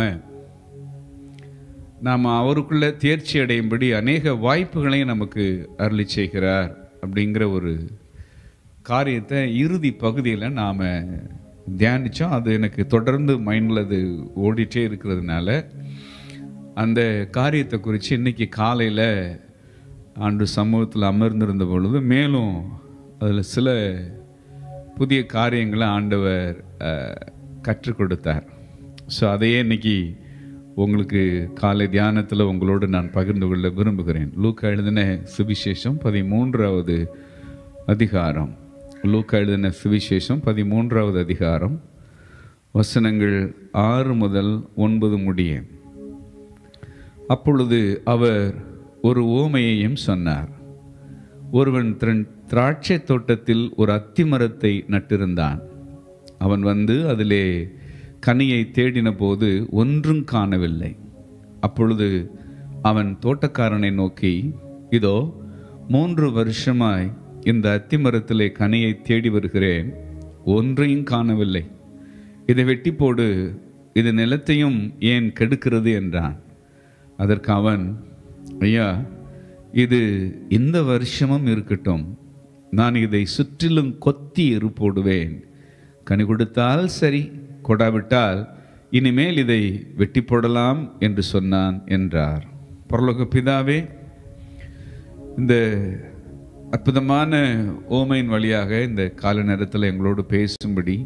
நாம் அவருக்குள்ள தேர்ச்சி அடையும்படி அநேக வாய்ப்புகளையும் நமக்கு அருளி செய்கிறார் அப்படிங்கிற ஒரு காரியத்தை இறுதி பகுதியில் நாம் தியானித்தோம் அது எனக்கு தொடர்ந்து மைண்டில் அது ஓடிட்டே இருக்கிறதுனால அந்த காரியத்தை குறித்து இன்னைக்கு காலையில் ஆண்டு சமூகத்தில் அமர்ந்திருந்த பொழுது மேலும் அதில் சில புதிய காரியங்களை ஆண்டவர் அஹ், கற்றுக் கொடுத்தார் ஸோ அதையே இன்னைக்கு உங்களுக்கு காலை தியானத்தில் உங்களோடு நான் பகிர்ந்து கொள்ள விரும்புகிறேன் லூக்கா எழுதின சுவிசேஷம் பதிமூன்றாவது அதிகாரம் லூக்கா எழுதின சுவிசேஷம் பதிமூன்றாவது அதிகாரம் வசனங்கள் ஆறு முதல் ஒன்பது முடிய அப்பொழுது அவர் ஒரு ஓமையையும் சொன்னார் ஒருவன் திரன் திராட்சை தோட்டத்தில் ஒரு அத்தி மரத்தை நட்டிருந்தான் அவன் வந்து அதிலே கனியை தேடின போது ஒன்றும் காணவில்லை அப்பொழுது அவன் தோட்டக்காரனை நோக்கி இதோ மூன்று வருஷமாய் இந்த அத்தி மரத்திலே கனியை தேடி வருகிறேன் ஒன்றையும் காணவில்லை இதை வெட்டி போடு இது நிலத்தையும் ஏன் கெடுக்கிறது என்றான் அதற்கு அவன் ஐயா இது இந்த வருஷமும் இருக்கட்டும் நான் இதை சுற்றிலும் கொத்தி எரு போடுவேன் கனி கொடுத்தால் சரி கொடாவிட்டால் இனிமேல் இதை வெட்டி போடலாம் என்று சொன்னான் என்றார் பரலோக பிதாவே இந்த அற்புதமான ஓமையின் வழியாக இந்த கால நேரத்தில் எங்களோடு பேசும்படி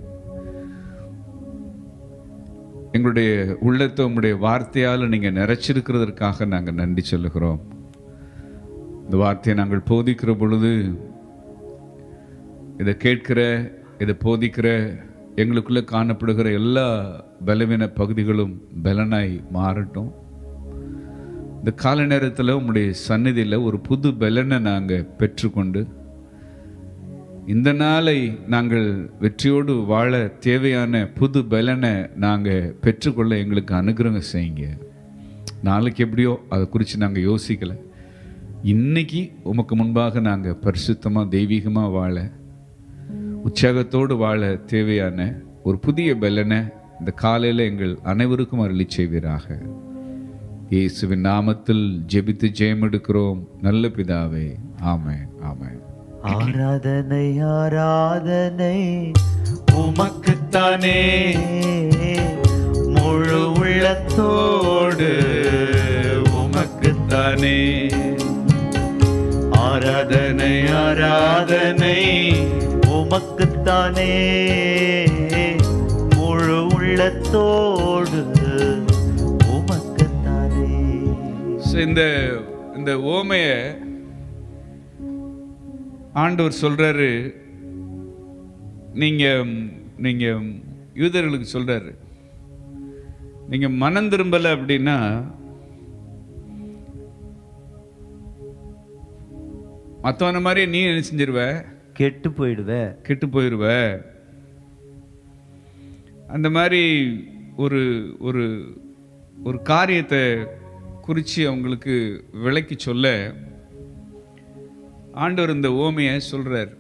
எங்களுடைய உள்ளத்தை உங்களுடைய வார்த்தையால் நீங்கள் நிறைச்சிருக்கிறதற்காக நாங்கள் நன்றி சொல்லுகிறோம் இந்த வார்த்தையை நாங்கள் போதிக்கிற பொழுது இதை கேட்கிற இதை போதிக்கிற எங்களுக்குள்ளே காணப்படுகிற எல்லா பலவீன பகுதிகளும் பலனாய் மாறட்டும் இந்த கால நேரத்தில் உங்களுடைய சந்நிதியில் ஒரு புது பலனை நாங்கள் பெற்றுக்கொண்டு இந்த நாளை நாங்கள் வெற்றியோடு வாழ தேவையான புது பலனை நாங்கள் பெற்றுக்கொள்ள எங்களுக்கு அனுகிரகம் செய்யுங்க நாளைக்கு எப்படியோ அதை குறித்து நாங்கள் யோசிக்கலை இன்னைக்கு உமக்கு முன்பாக நாங்கள் பரிசுத்தமாக தெய்வீகமாக வாழ உற்சாகத்தோடு வாழ தேவையான ஒரு புதிய பலனை இந்த காலையில் எங்கள் அனைவருக்கும் அருளி செய்வீராக இயேசுவின் நாமத்தில் ஜெபித்து ஜெயம் எடுக்கிறோம் நல்ல பிதாவே ஆமென் ஆமென் ஆராதனை ஆராதனை உமக்குத்தானே முழு உள்ளத்தோடு உமக்குத்தானே ஆராதனை ஆராதனை உமக்குத்தானே முழு உள்ளத்தோடு உமக்குத்தானே ஸோ இந்த இந்த ஓமைய ஆண்டவர் சொல்றாரு நீங்க நீங்க யூதர்களுக்கு சொல்றாரு நீங்க மனம் திரும்பல அப்படின்னா மற்றவன மாதிரி நீ என்ன செஞ்சிருவ கெட்டு போயிடுவ கெட்டு போயிடுவ அந்த மாதிரி ஒரு ஒரு ஒரு காரியத்தை குறித்து அவங்களுக்கு விளக்கி சொல்ல ஆண்டவர் இந்த ஓமையை சொல்றார்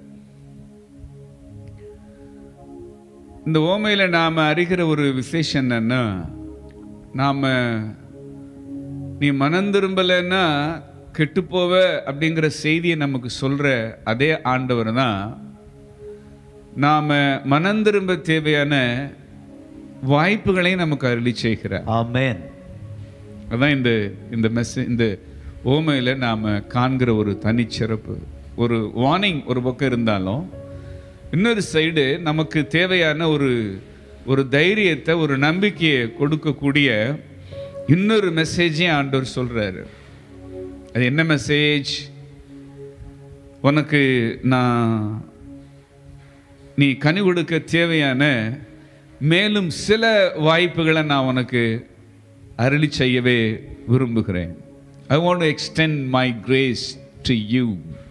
இந்த ஓமையில் நாம் அறிகிற ஒரு விசேஷம் என்னன்னா நாம் நீ மனம் திரும்பலைன்னா கெட்டுப்போவ அப்படிங்கிற செய்தியை நமக்கு சொல்ற அதே ஆண்டவர் தான் நாம் மனம் திரும்ப தேவையான வாய்ப்புகளை நமக்கு அருளி செய்கிறார் ஆமென் அதான் இந்த இந்த மெஸ் இந்த ஓமையில் நாம் காண்கிற ஒரு தனிச்சிறப்பு ஒரு வார்னிங் ஒரு பக்கம் இருந்தாலும் இன்னொரு சைடு நமக்கு தேவையான ஒரு ஒரு தைரியத்தை ஒரு நம்பிக்கையை கொடுக்கக்கூடிய இன்னொரு மெசேஜையும் ஆண்டவர் சொல்கிறாரு அது என்ன மெசேஜ் உனக்கு நான் நீ கனி கொடுக்க தேவையான மேலும் சில வாய்ப்புகளை நான் உனக்கு அருளி செய்யவே விரும்புகிறேன் I want to extend my grace to you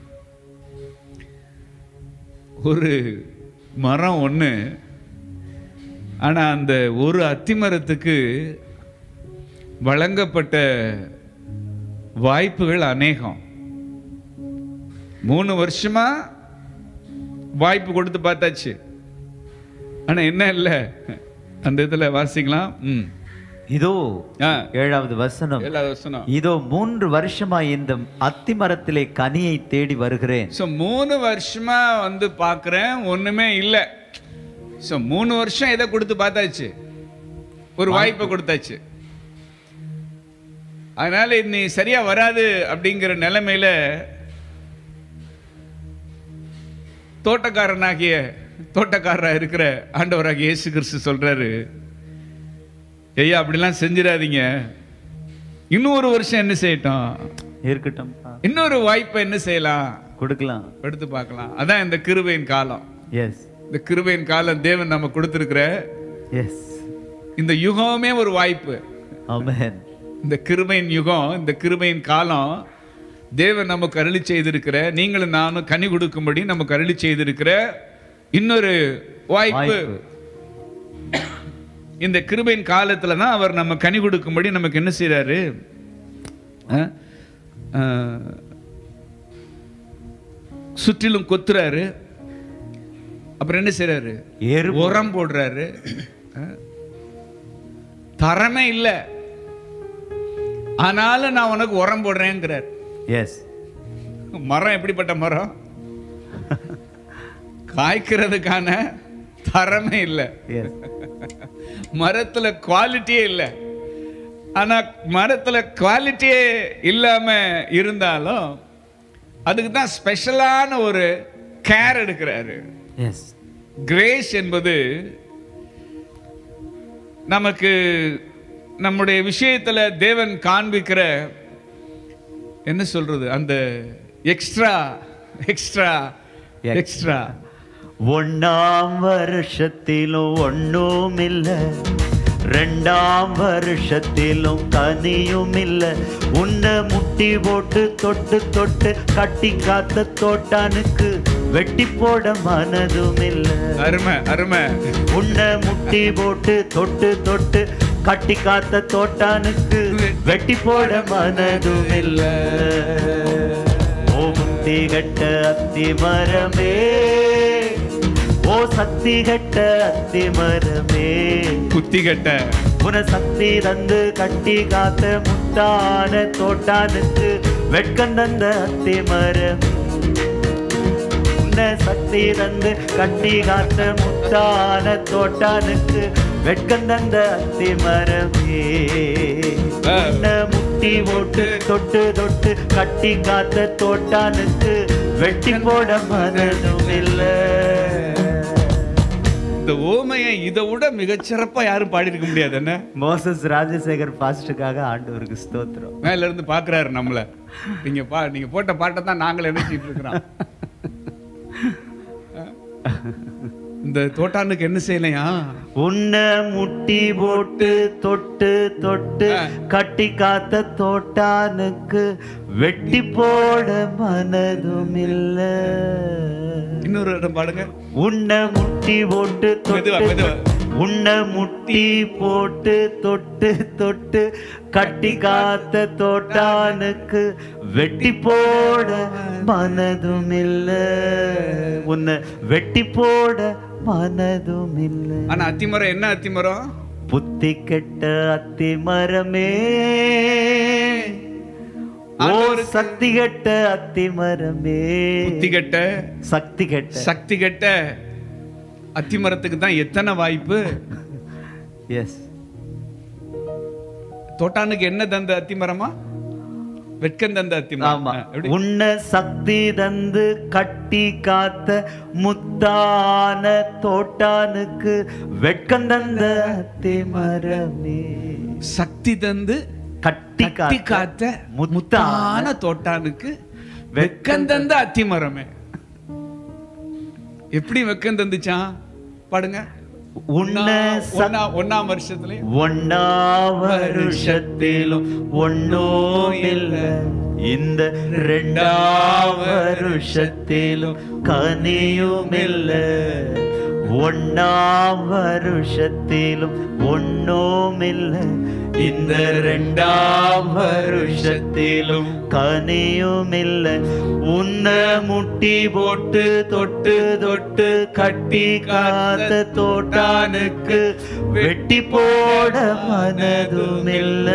ஒரு மரம் ஒன்று ஆனால் அந்த ஒரு அத்திமரத்துக்கு வழங்கப்பட்ட வாய்ப்புகள் அநேகம் மூணு வருஷமா வாய்ப்பு கொடுத்து பார்த்தாச்சு ஆனா என்ன இல்லை அந்த இதில் வாசிக்கலாம் ம் இதோ ஆ ஏழாவது வசனம் ஏழாவது வசனம் இதோ மூன்று வருஷமா இந்த அத்தி மரத்திலே கனியை தேடி வருகிறேன் ஸோ மூணு வருஷமா வந்து பார்க்குறேன் ஒண்ணுமே இல்லை ஸோ மூணு வருஷம் எதை கொடுத்து பார்த்தாச்சு ஒரு வாய்ப்பை கொடுத்தாச்சு அதனால நீ சரியா வராது அப்படிங்கிற நிலைமையில தோட்டக்காரனாகிய தோட்டக்காரரா இருக்கிற ஆண்டவராகிய இயேசு கிறிஸ்து சொல்றாரு ஐயா அப்படிலாம் செஞ்சிடாதீங்க இன்னொரு வருஷம் என்ன செய்யட்டும் இருக்கட்டும்ப்பா இன்னொரு வாய்ப்பை என்ன செய்யலாம் கொடுக்கலாம் எடுத்து பார்க்கலாம் அதான் இந்த கிருபையின் காலம் எஸ் இந்த கிருபையின் காலம் தேவன் நம்ம கொடுத்திருக்கிற எஸ் இந்த யுகமே ஒரு வாய்ப்பு ஆமென் இந்த கிருபையின் யுகம் இந்த கிருபையின் காலம் தேவன் நமக்கு அருளி செய்திருக்கிற நீங்களும் நானும் கனி கொடுக்கும்படி நமக்கு அருளி செய்திருக்கிற இன்னொரு வாய்ப்பு வாய்ப்பு இந்த கிருபையின் காலத்துல தான் அவர் நம்ம கனி கொடுக்கும்படி நமக்கு என்ன செய்றாரு அஹ், அஹ், சுற்றிலும் கொத்துறாரு அப்புறம் என்ன செய்றாரு ஏறு உரம் போடுறாரு அஹ், தரமே இல்லை ஆனாலும் நான் உனக்கு உரம் போடுறேங்கிறார் எஸ் மரம் எப்படிப்பட்ட மரம் காய்க்கிறதுக்கான தரமே இல்லை எஸ் மரத்துல குவாலிட்டியே இல்லை ஆனா மரத்துல குவாலிட்டியே இல்லாம இருந்தாலும் அதுக்கு தான் ஸ்பெஷலான ஒரு கேர் எடுக்கிறாரு எஸ் கிரேஸ் என்பது நமக்கு நம்முடைய விஷயத்துல தேவன் காண்பிக்கிற என்ன சொல்றது அந்த எக்ஸ்ட்ரா எக்ஸ்ட்ரா எக்ஸ்ட்ரா ஒன்னாம் வருஷத்திலும் ஒன்றும் இல்ல ரெண்டாம் வருஷத்திலும் கனியும் இல்ல உன்னை முட்டி போட்டு தொட்டு தொட்டு கட்டி காத்த தோட்டானுக்கு வெட்டி போட மனதும் இல்ல அருமை அருமை உன்னை முட்டி போட்டு தொட்டு தொட்டு கட்டி காத்த தோட்டானுக்கு வெட்டி போட மனதும் இல்ல ஓ முத்தி கட்ட அத்தி மரமே ஓ சக்தி கட்ட அத்தி மரமே குத்தி கட்ட உன சக்தி தந்து கட்டி காத்த முத்தான தோட்டானுக்கு வெட்கம் தந்த அத்தி மரம் உன்னை சக்தி தந்து கட்டி காத்த முத்தான தோட்டானுக்கு வெட்கம் தந்த அத்தி மரமே உன்னை முட்டி போட்டு தொட்டு தொட்டு கட்டி காத்த தோட்டானுக்கு வெட்டி போட மனதும் இல்லை இந்த ஓமையை இதை விட மிகச்சிறப்பா யாரும் பாடியிருக்க முடியாது என்ன மோசஸ் ராஜசேகர் பாஸ்டுக்காக ஆண்டவருக்கு ஸ்தோத்திரம் மேல இருந்து பாக்குறாரு நம்மள நீங்க பா நீங்க போட்ட பாட்டை தான் நாங்களே நினைச்சிட்டு இருக்கிறோம் இந்த தோட்டானுக்கு என்ன செய்யலையா உன்னை முட்டி போட்டு தொட்டு தொட்டு கட்டி காத்த தோட்டானுக்கு வெட்டி போட மனதும் இல்ல இன்னொரு இடம் பாடுங்க உன்னை முட்டி போட்டு மெதுவா, தொட்டு மெதுவா. உன்னை முட்டி போட்டு தொட்டு தொட்டு கட்டி காத்த தோட்டானுக்கு வெட்டி போட மனதும் இல்ல உன்னை வெட்டி போட மனதும் இல்ல ஆனா அத்திமரம் என்ன அத்திமரம் புத்தி கெட்ட அத்தி மரமே ஓ ஆண்டவருக்கு- சக்தி கெட்ட அத்தி மரமே புத்தி கெட்ட சக்தி கெட்ட சக்தி கெட்ட அத்திமரத்துக்கு தான் எத்தனை வாய்ப்பு எஸ் தோட்டானுக்கு என்ன தந்த அத்திமரமா வெட்கம் தந்த அத்திமரம் ஆமா ஆ, எப்படி? உன்னை சக்தி தந்து கட்டி காத்த முத்தான தோட்டானுக்கு வெட்கம் தந்த அத்தி மரமே சக்தி தந்து கட்டி கட்டி காத்த காத்த முத்தான முத்தான தோட்டானுக்கு வெக்கம் தந்த அத்திமரமே எப்படி வெக்கம் தந்துச்சான் பாடுங்க உன்னை சக்- ஒன்னா- ஒண்ணாம் வருஷத்துலயும் ஒன்னா வருஷத்திலும் ஒன்னும் இல்ல இந்த ரெண்டாம் வருஷத்திலும் கனியும் இல்ல ஒன்னாம் வருஷத்திலும் ஒன்னும் இல்ல இந்த ரெண்டாம் வருஷத்திலும் கனியும் இல்ல உன்னை முட்டி போட்டு தொட்டு தொட்டு கட்டி காத்த தோட்டானுக்கு வெட்டி போட மனதும் இல்ல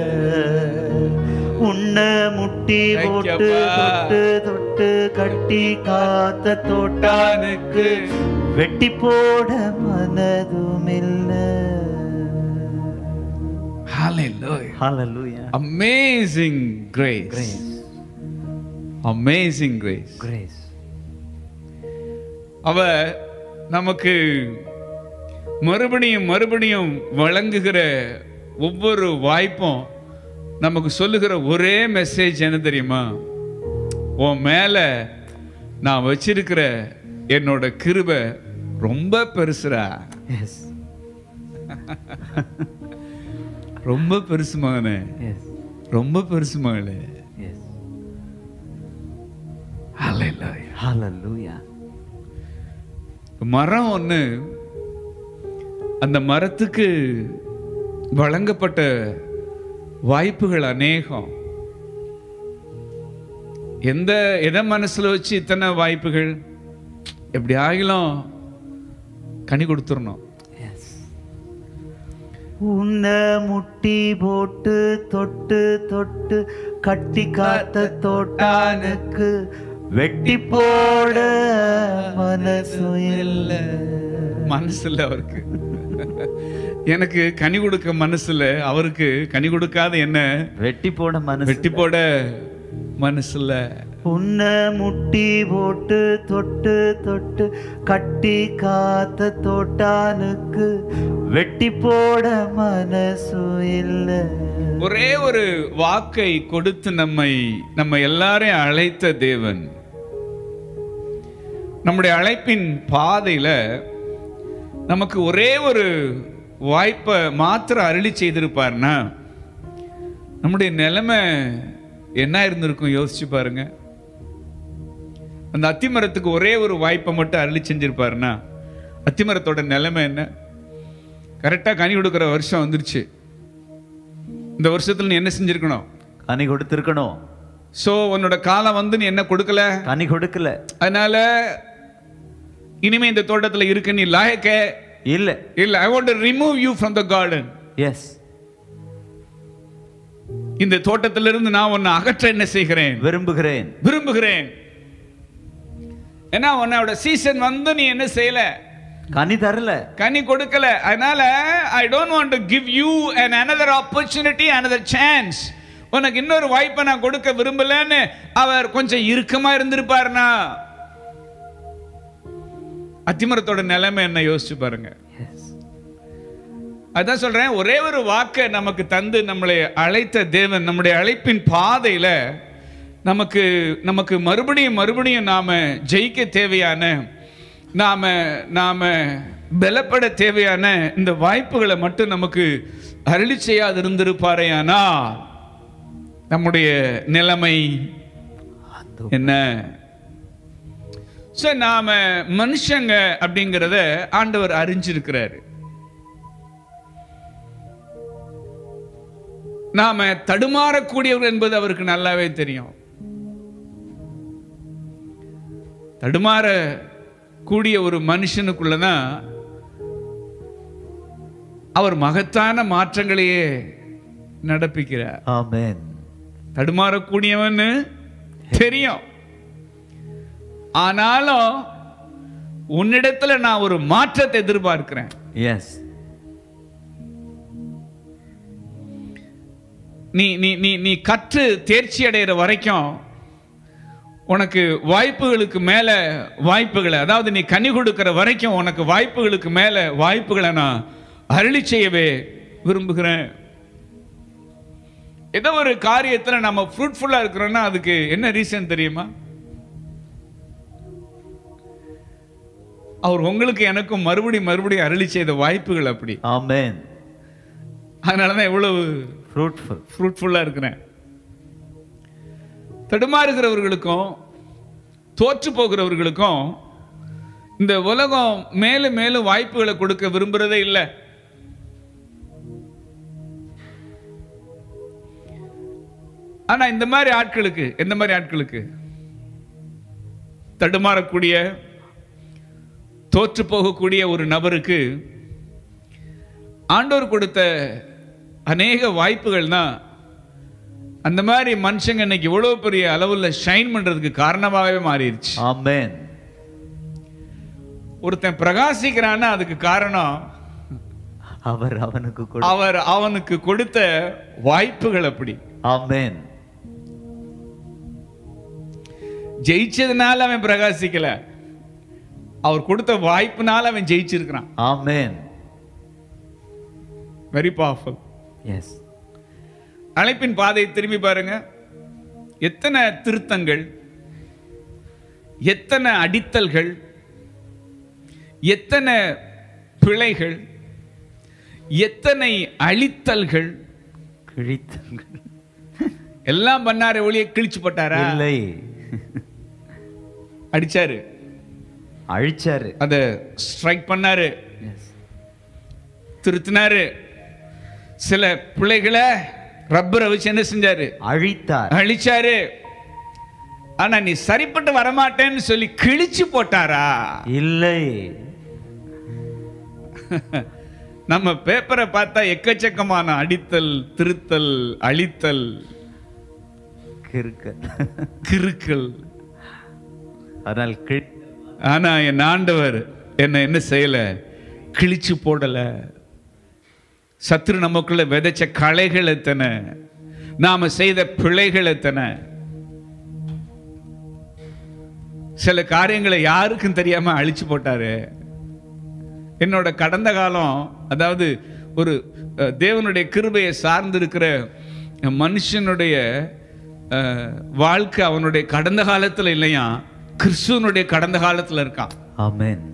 உன்னை முட்டி Thank you, போட்டு அப்பா. தொட்டு தொட்டு கட்டி காத்த தோட்டானுக்கு வெட்டி போட மனதும் இல்ல Hallelujah. Hallelujah. Amazing grace. Grace. Amazing grace. Grace. அவ நமக்கு மறுபடியும் மறுபடியும் வழங்குகிற ஒவ்வொரு வாய்ப்பும் நமக்கு சொல்லுகிற ஒரே மெசேஜ் என்ன தெரியுமா உன் மேல நான் வச்சிருக்கிற என்னோட கிருபை ரொம்ப பெருசுடா எஸ் ரொம்ப பெருசு மகனே எஸ் ரொம்ப பெருசு மகளே எஸ் Hallelujah. ஹalleluya மரம் ஒன்று அந்த மரத்துக்கு வழங்கப்பட்ட வாய்ப்புகள் அநேகம் எந்த எதை மனசுல வச்சு இத்தனை வாய்ப்புகள் எப்படி ஆகிலும் கனி கொடுத்துடணும் எஸ் உன்னை முட்டி போட்டு தொட்டு தொட்டு கட்டி காத்த தோட்டானுக்கு வெட்டி போட மனசு இல்ல மனசுல அவருக்கு எனக்கு கனி கொடுக்க மனசுல அவருக்கு கனி கொடுக்காத என்ன வெட்டி போட மனசு வெட்டி போட மனசுல உன்னை முட்டி போட்டு தொட்டு தொட்டு கட்டி காத்த தோட்டானுக்கு வெட்டி போட மனசு இல்ல ஒரே ஒரு வாக்கை கொடுத்து நம்மை நம்ம எல்லாரையும் அழைத்த தேவன் நம்முடைய அழைப்பின் பாதையில நமக்கு ஒரே ஒரு வாய்ப்பை மாத்திரம் அருளி செய்திருப்பார்னா நம்முடைய நிலைமை என்ன இருந்திருக்கும் யோசிச்சு பாருங்க அந்த அத்திமரத்துக்கு ஒரே ஒரு வாய்ப்பை மட்டும் அருளி செஞ்சிருப்பாருன்னா அத்திமரத்தோட நிலைமை என்ன கரெக்டாக கனி கொடுக்குற வருஷம் வந்துருச்சு இந்த வருஷத்துல நீ என்ன செஞ்சிருக்கணும் கனி கொடுத்திருக்கணும் சோ உன்னோட காலம் வந்து நீ என்ன கொடுக்கல கனி கொடுக்கல அதனால இனிமே இந்த தோட்டத்துல இருக்க நீ லாயக்க இல்ல இல்ல I want to remove you from the garden yes இந்த தோட்டத்திலிருந்து நான் உன்னை அகற்ற என்ன செய்கிறேன் விரும்புகிறேன் விரும்புகிறேன் ஏன்னா உன்னோட சீசன் வந்து நீ என்ன செய்யல கனி தரல கனி கொடுக்கல அதனால I don't want to give you an another opportunity another chance உனக்கு இன்னொரு வாய்ப்பை நான் கொடுக்க விரும்பலன்னு அவர் கொஞ்சம் இறுக்கமா இருந்திருப்பாருனா அத்திமரத்தோட நிலைமை என்ன யோசிச்சு பாருங்க எஸ் அதான் சொல்றேன் ஒரே ஒரு வாக்கை நமக்கு தந்து நம்மளை அழைத்த தேவன் நம்முடைய அழைப்பின் பாதையில நமக்கு நமக்கு மறுபடியும் மறுபடியும் நாம ஜெயிக்க தேவையான நாம நாம பலப்பட தேவையான இந்த வாய்ப்புகளை மட்டும் நமக்கு அருளி செய்யாது இருந்திருப்பாரேயானா நம்முடைய நிலைமை என்ன சோ நாம மனுஷங்க அப்படிங்கிறத ஆண்டவர் அறிஞ்சிருக்கிறாரு நாம தடுமாறக்கூடியவர்கள் என்பது அவருக்கு நல்லாவே தெரியும் தடுமாற கூடிய ஒரு மனுஷனுக்குள்ளதான் அவர் மகத்தான மாற்றங்களையே நடப்பிக்கிறார் ஆமென் தடுமாறக்கூடியவன்னு தெரியும் ஆனாலும் உன்னிடத்துல நான் ஒரு மாற்றத்தை எதிர்பார்க்கிறேன் எஸ் நீ நீ நீ நீ கற்று தேர்ச்சி அடைகிற வரைக்கும் உனக்கு வாய்ப்புகளுக்கு மேல வாய்ப்புகளை அதாவது நீ கனி கொடுக்கிற வரைக்கும் உனக்கு வாய்ப்புகளுக்கு மேல வாய்ப்புகளை நான் அருளி செய்யவே விரும்புகிறேன் ஏதோ ஒரு காரியத்துல நம்ம ஃப்ரூட்ஃபுல்லா இருக்கிறோம்னா அதுக்கு என்ன ரீசன் தெரியுமா அவர் உங்களுக்கு எனக்கும் மறுபடி மறுபடியும் அருளி செய்த வாய்ப்புகள் அப்படி ஆமென் அதனாலதான் எவ்வளவு ஃப்ரூட்ஃபுல் ஃப்ரூட்ஃபுல்லாக இருக்கிறேன் தடுமாறுகிறவர்களுக்கும் தோற்று போகிறவர்களுக்கும் இந்த உலகம் மேலும் மேலும் வாய்ப்புகளை கொடுக்க விரும்புறதே இல்லை ஆனா இந்த மாதிரி ஆட்களுக்கு எந்த மாதிரி ஆட்களுக்கு தடுமாறக்கூடிய தோற்று போகக்கூடிய ஒரு நபருக்கு ஆண்டவர் கொடுத்த அநேக வாய்ப்புகள் தான் அந்த மாதிரி மனுஷங்க இன்னைக்கு இவ்வளவு பெரிய அளவுல ஷைன் பண்றதுக்கு காரணமாகவே மாறிடுச்சு ஆமென் ஒருத்தன் பிரகாசிக்கிறான்னா அதுக்கு காரணம் அவர் அவனுக்கு கொடு அவர் அவனுக்கு கொடுத்த வாய்ப்புகள் அப்படி ஆமென் ஜெயிச்சதுனால அவன் பிரகாசிக்கல அவர் கொடுத்த வாய்ப்புனால அவன் ஜெயிச்சிருக்கிறான் ஆமென் வெரி பவர்ஃபுல் எஸ் அழைப்பின் பாதையை திரும்பி பாருங்க எத்தனை திருத்தங்கள் எத்தனை அடித்தல்கள் எத்தனை பிழைகள் எத்தனை அழித்தல்கள் கிழித்தங்கள் எல்லாம் பண்ணாரு ஒளிய கிழிச்சு போட்டாரா இல்லை அடிச்சாரு அழிச்சாரு அத ஸ்ட்ரைக் பண்ணாரு எஸ் திருத்தினாரு சில பிள்ளைகளை ரப்பரை வச்சு என்ன செஞ்சாரு அழித்தார் அழிச்சாரு ஆனா நீ சரிப்பட்டு வரமாட்டேன்னு சொல்லி கிழிச்சு போட்டாரா இல்லை நம்ம பேப்பரை பார்த்தா எக்கச்சக்கமான அடித்தல் திருத்தல் அழித்தல் கிறுக்க கிறுக்கல் அதனால் கிழி ஆனா என் ஆண்டவர் என்ன என்ன செய்யல கிழிச்சு போடல சத்துரு நமக்குள்ள விதைச்ச களைகள் எத்தனை நாம செய்த பிழைகள் எத்தனை சில காரியங்களை யாருக்கும் தெரியாம அழிச்சு போட்டாரு என்னோட கடந்த காலம் அதாவது ஒரு அஹ், தேவனுடைய கிருபையை சார்ந்து இருக்கிற மனுஷனுடைய அஹ், வாழ்க்கை அவனுடைய கடந்த காலத்துல இல்லையா கிறிஸ்துவனுடைய கடந்த காலத்துல இருக்கான் ஆமென்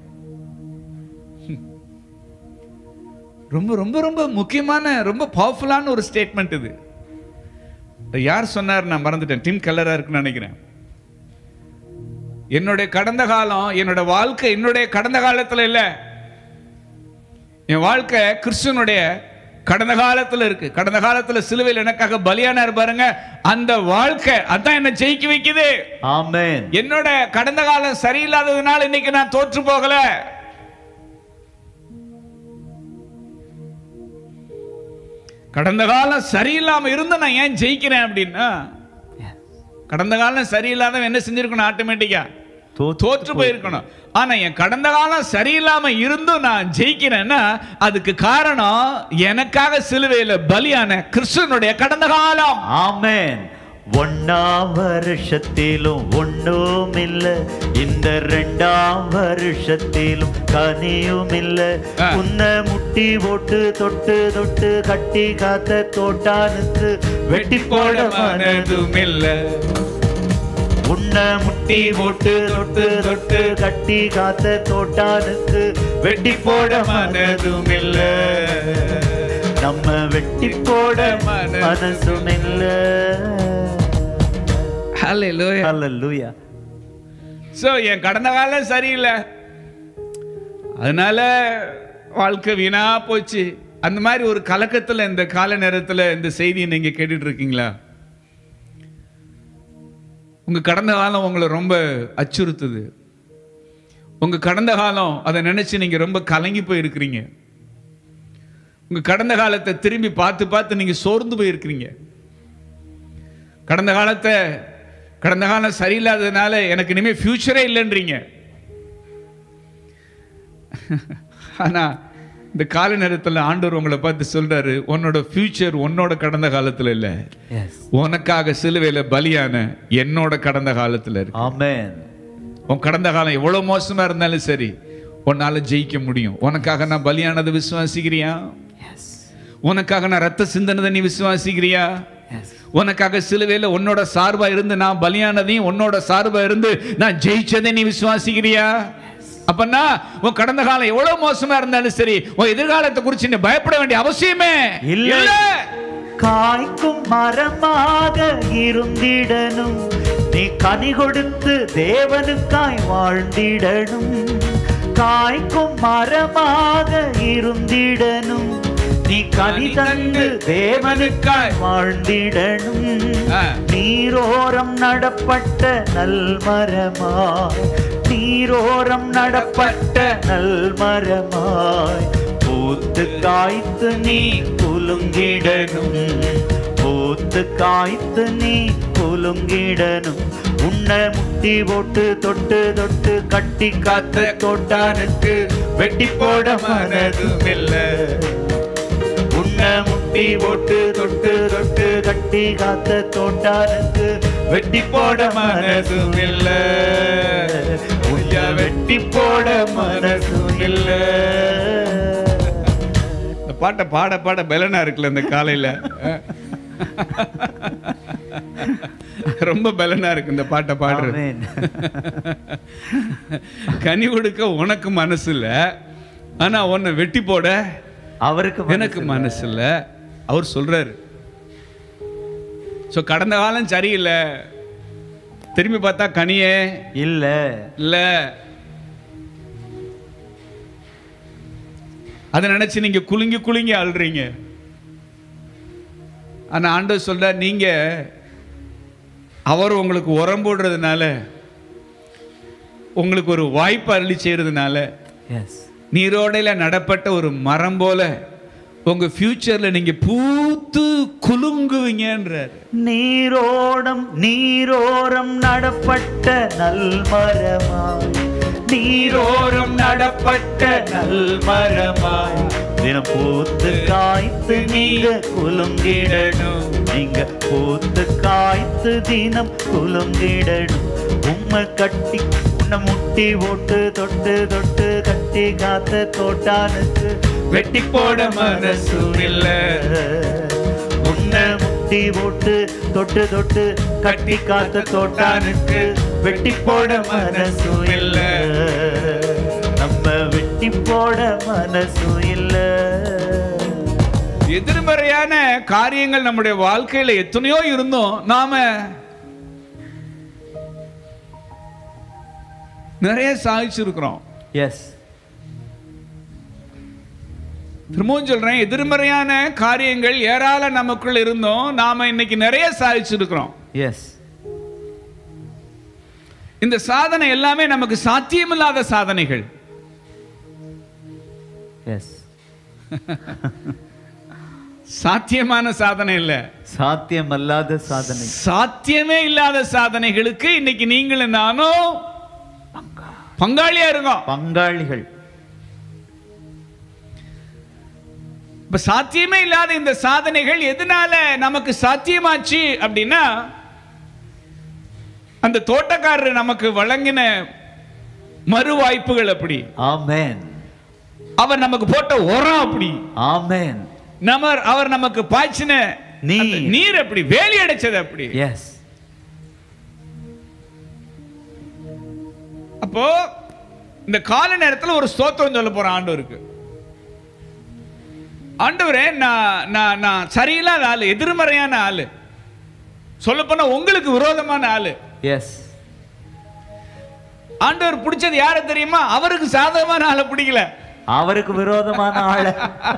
ரொம்ப ரொம்ப ரொம்ப முக்கியமான ரொம்ப பவர்ஃபுல்லான ஒரு ஸ்டேட்மெண்ட் இது இதை யார் சொன்னார் நான் மறந்துட்டேன் டிம் கல்லரா இருக்குன்னு நினைக்கிறேன் என்னுடைய கடந்த காலம் என்னோட வாழ்க்கை என்னுடைய கடந்த காலத்துல இல்ல என் வாழ்க்கை கிறிஸ்துவனுடைய கடந்த காலத்துல இருக்கு கடந்த காலத்துல சிலுவையில் எனக்காக பலியானார் பாருங்க அந்த வாழ்க்கை அதான் என்ன ஜெயிக்க வைக்குது ஆமென் என்னோட கடந்த காலம் சரியில்லாததுனால இன்னைக்கு நான் தோற்று போகல கடந்த காலம் சரியில்லாம இருந்து நான் ஏன் ஜெயிக்கிறேன் அப்படின்னா கடந்த காலம் சரியில்லாதவன் என்ன செஞ்சிருக்கணும் ஆட்டோமேட்டிக்கா தோற்று தோற்று போயிருக்கணும் ஆனா என் கடந்த காலம் சரியில்லாம இருந்தும் நான் ஜெயிக்கிறேன்னா அதுக்கு காரணம் எனக்காக சிலுவையில பலியான கிறிஸ்துவனுடைய கடந்த காலம் ஆமென் ஒன்னாம் வருஷத்திலும் ஒன்றும் இல்ல இந்த ரெண்டாம் வருஷத்திலும் கனியும் இல்ல ஆ. உன்னை முட்டி போட்டு தொட்டு தொட்டு கட்டி காத்த தோட்டானுக்கு வெட்டி போட மனது மனதும் இல்ல உன்னை முட்டி போட்டு தொட்டு தொட்டு கட்டி காத்த தோட்டானுக்கு வெட்டி போட மனதும் இல்ல நம்ம வெட்டி போட மனசும் இல்ல ஹalleluya ஹalleluya சோ என் கடந்த காலம் சரியில்லை அதனால வாழ்க்கை வீணா போச்சு அந்த மாதிரி ஒரு கலக்கத்துல இந்த கால நேரத்துல இந்த செய்தியை நீங்க கேட்டுட்டு இருக்கீங்களா உங்க கடந்த காலம் உங்களை ரொம்ப அச்சுறுத்துது உங்க கடந்த காலம் அதை நினைச்சு நீங்க ரொம்ப கலங்கி போயிருக்கிறீங்க உங்க கடந்த காலத்தை திரும்பி பார்த்து பார்த்து நீங்க சோர்ந்து போயிருக்கிறீங்க கடந்த காலத்தை கடந்த காலம் சரியில்லாததுனால எனக்கு இனிமே ஃபியூச்சரே இல்லைன்றீங்க ஆனா இந்த கால நேரத்துல ஆண்டவர் உங்களை பார்த்து சொல்றாரு உன்னோட ஃபியூச்சர் உன்னோட கடந்த காலத்துல இல்ல எஸ் உனக்காக சிலுவையில பலியான என்னோட கடந்த காலத்துல இருக்கு ஆமென் உன் கடந்த காலம் எவ்வளவு மோசமா இருந்தாலும் சரி உன்னால ஜெயிக்க முடியும் உனக்காக நான் பலியானதை விசுவாசிக்கிறியா எஸ் உனக்காக நான் ரத்த சிந்தனதை நீ விசுவாசிக்கிறியா எஸ் உனக்காக சிலுவையில உன்னோட சார்பா இருந்து நான் பலியானதையும் உன்னோட சார்பா இருந்து நான் ஜெயிச்சதை நீ விசுவாசிக்கிறியா அப்பன்னா உன் கடந்த காலம் எவ்வளவு மோசமா இருந்தாலும் சரி உன் எதிர்காலத்தை குறிச்சு நீ பயப்பட வேண்டிய அவசியமே இல்ல. இல்ல காய்க்கும் மரமாக இருந்திடணும் நீ கனி கொடுத்து தேவனுக்காய் வாழ்ந்திடணும் காய்க்கும் மரமாக இருந்திடணும் நீ கனி தந்து தேவனுக்காய் வாழ்ந்திடணும் ஆ. நீரோரம் நடப்பட்ட நல்மரமாய் நீரோரம் நடப்பட்ட நல்மரமாய் பூத்து காய்த்து நீ குலுங்கிடணும் பூத்து காய்த்து நீ குலுங்கிடணும் உன்னை முட்டி போட்டு தொட்டு தொட்டு கட்டி காத்த தோட்டானுக்கு வெட்டி போட மனதும் இல்லை உன்னை முட்டி போட்டு தொட்டு தொட்டு கட்டி காத்த தோட்டானுக்கு வெட்டி போட மனதும் இல்ல உய்யா வெட்டி போட மனதும் இல்ல இந்த பாட்டை பாட பாட பலனா இருக்குல்ல இந்த காலையில அஹ். ரொம்ப பலனா இருக்கு இந்த பாட்டை பாடுறது ஆமென். கனி கொடுக்க உனக்கு மனசு இல்ல ஆனா உன்னை வெட்டி போட அவருக்கு மனசு எனக்கு மனசு இல்ல அவர் சொல்றாரு சோ கடந்த காலம் சரியில்லை திரும்பி பார்த்தா கனியே இல்ல இல்ல அதை நினைச்சு நீங்க குலுங்கி குலுங்கி அழுறீங்க ஆனா ஆண்டவர் சொல்ற நீங்க அவர் உங்களுக்கு உரம் போடுறதுனால உங்களுக்கு ஒரு வாய்ப்பு அருளி செய்யறதுனால எஸ் நீரோடையில நடப்பட்ட ஒரு மரம் போல உங்க ஃபியூச்சர்ல நீங்க பூத்து குலுங்குவீங்கன்றார் நீரோடம் நீரோரம் நடப்பட்ட நல்மரமாய் நீரோரம் நடப்பட்ட நல்மரமாய் தினம் பூத்து காய்த்து நீங்க குலுங்கிடணும் நீங்க பூத்து காய்த்து தினம் குலுங்கிடணும் உம்மை கட்டி உன்னை முட்டி போட்டு தொட்டு தொட்டு கட்டி காத்த தோட்டானுக்கு வெட்டி போட மனசும் இல்ல உன்னை முட்டி போட்டு தொட்டு தொட்டு கட்டி காத்த தோட்டானுக்கு வெட்டி போட மனசும் இல்ல நம்ம வெட்டி போட மனசும் இல்ல எதிர்மறையான காரியங்கள் நம்முடைய வாழ்க்கையில எத்தனையோ இருந்தோம் நாம நிறைய சாதிச்சிருக்கிறோம் எஸ் திரும்பவும் சொல்றேன் எதிர்மறையான காரியங்கள் ஏராள நமக்குள்ள இருந்தோம் நாம இன்னைக்கு நிறைய சாதிச்சிருக்கிறோம் எஸ் இந்த சாதனை எல்லாமே நமக்கு சாத்தியமில்லாத சாதனைகள் எஸ் சாத்தியமான சாதனை இல்ல சாத்தியமல்லாத சாதனை சாத்தியமே இல்லாத சாதனைகளுக்கு இன்னைக்கு நீங்களும் நானும் பங்காளியா இருக்கோம் பங்காளிகள் இப்ப சாத்தியமே இல்லாத இந்த சாதனைகள் எதனால நமக்கு சாத்தியமாச்சு அப்படின்னா அந்த தோட்டக்காரர் நமக்கு வழங்கின மறு வாய்ப்புகள் அப்படி ஆமென் அவர் நமக்கு போட்ட உரம் அப்படி ஆமென் நம்ம அவர் நமக்கு பாய்ச்சின நீர். அந்த நீர் அப்படி வேலி அடைச்சது அப்படி எஸ் அப்போ இந்த கால நேரத்துல ஒரு ஸ்தோத்திரம் சொல்ல போறேன் ஆண்டவருக்கு ஆண்டவரே நான் நான் நான் சரியில்லாத ஆளு எதிர்மறையான ஆளு சொல்ல போனா உங்களுக்கு விரோதமான ஆளு எஸ் ஆண்டவர் பிடிச்சது யாரை தெரியுமா அவருக்கு சாதகமான ஆளை பிடிக்கல அவருக்கு விரோதமான ஆள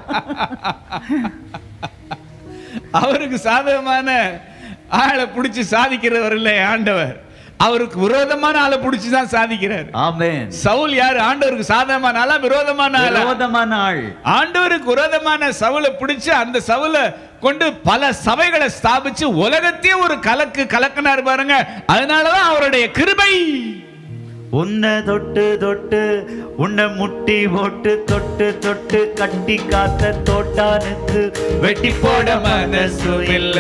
அவருக்கு சாதகமான ஆளை பிடிச்சு சாதிக்கிறவர் இல்லை ஆண்டவர் அவருக்கு விரோதமான ஆளை பிடிச்சு தான் சாதிக்கிறார் ஆமென் சவுல் யாரு ஆண்டவருக்கு சாதகமான ஆளா விரோதமான ஆளா விரோதமான ஆள் ஆண்டவருக்கு விரோதமான சவுலை பிடிச்சு அந்த சவுலை கொண்டு பல சபைகளை ஸ்தாபிச்சு உலகத்தையே ஒரு கலக்கு கலக்கினார் பாருங்க அதனாலதான் அவருடைய கிருபை உன்னை தொட்டு தொட்டு உன்னை முட்டி போட்டு தொட்டு தொட்டு கட்டி காத்த தோட்டானுக்கு வெட்டி போட மனசு இல்ல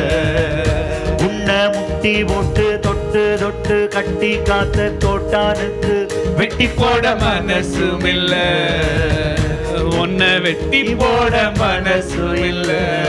உன்னை முட்டி போட்டு தொட்டு தொட்டு கட்டி காத்த தோட்டானுக்கு வெட்டி போட மனசும் இல்ல உன்னை வெட்டி போட மனசும் இல்ல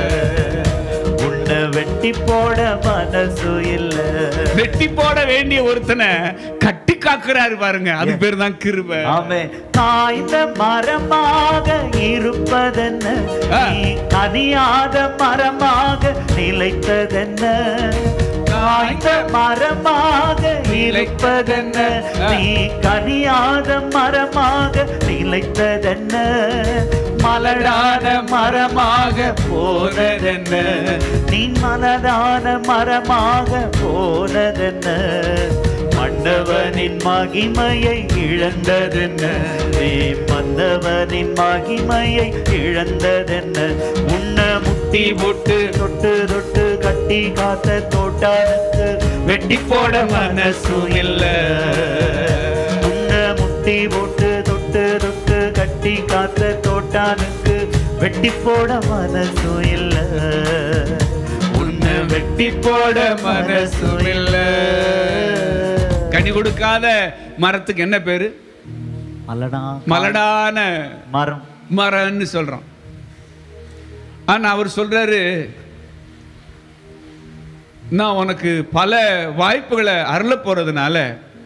உன்னை வெட்டி போட மனசு இல்ல வெட்டி போட வேண்டிய ஒருத்தனை கட்டி காக்குறாரு பாருங்க அது பேர் தான் கிருபை ஆமே காய்ந்த மரமாக இருப்பதென்ன ஆ. நீ கனியாத மரமாக நிலைத்ததென்ன காய்ந்த மரமாக இருப்பதென்ன நீ கனியாத மரமாக நிலைத்ததென்ன மலடான மரமாக போனதென்ன நீ மலடான மரமாக போனதென்ன மன்னவனின் மகிமையை இழந்ததென்ன நீ மன்னவனின் மகிமையை இழந்ததென்ன உன்ன முட்டி போட்டு தொட்டு தொட்டு கட்டி காத்த தோட்டானுக்கு வெட்டி போட மனசு இல்ல உன்ன முட்டி போட்டு தொட்டு தொட்டு கட்டி காத்த தோட்டானுக்கு வெட்டி போட மனசு இல்ல உன்னை வெட்டி போட மனசு இல்ல கனி கொடுக்காத மரத்துக்கு என்ன பேரு மலடா மலடான மரம் மரம்னு சொல்றோம் ஆனா அவர் சொல்றாரு நான் உனக்கு பல வாய்ப்புகளை அருள போறதுனால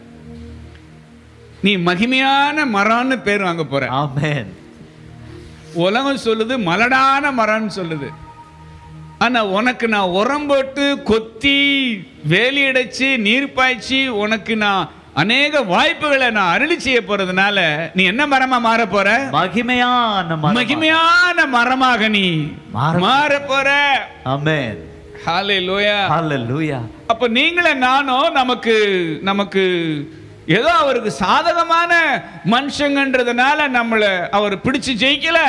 நீ மகிமையான மரம்னு பேர் வாங்க போற ஆமென் உலகம் சொல்லுது மலடான மரம்னு சொல்லுது ஆனா உனக்கு நான் உரம் போட்டு கொத்தி வேலி அடைச்சு நீர் பாய்ச்சி உனக்கு நான் அநேக வாய்ப்புகளை நான் அருளி செய்ய போறதுனால நீ என்ன மரமா மாற போற மகிமையான மரமா. மகிமையான மரமாக நீ மாற- மாற போற ஆமென் ஹalleluya ஹalleluya அப்ப நீங்களே நானும் நமக்கு நமக்கு ஏதோ அவருக்கு சாதகமான மனுஷங்கன்றதுனால நம்மளை அவர் பிடிச்சு ஜெயிக்கல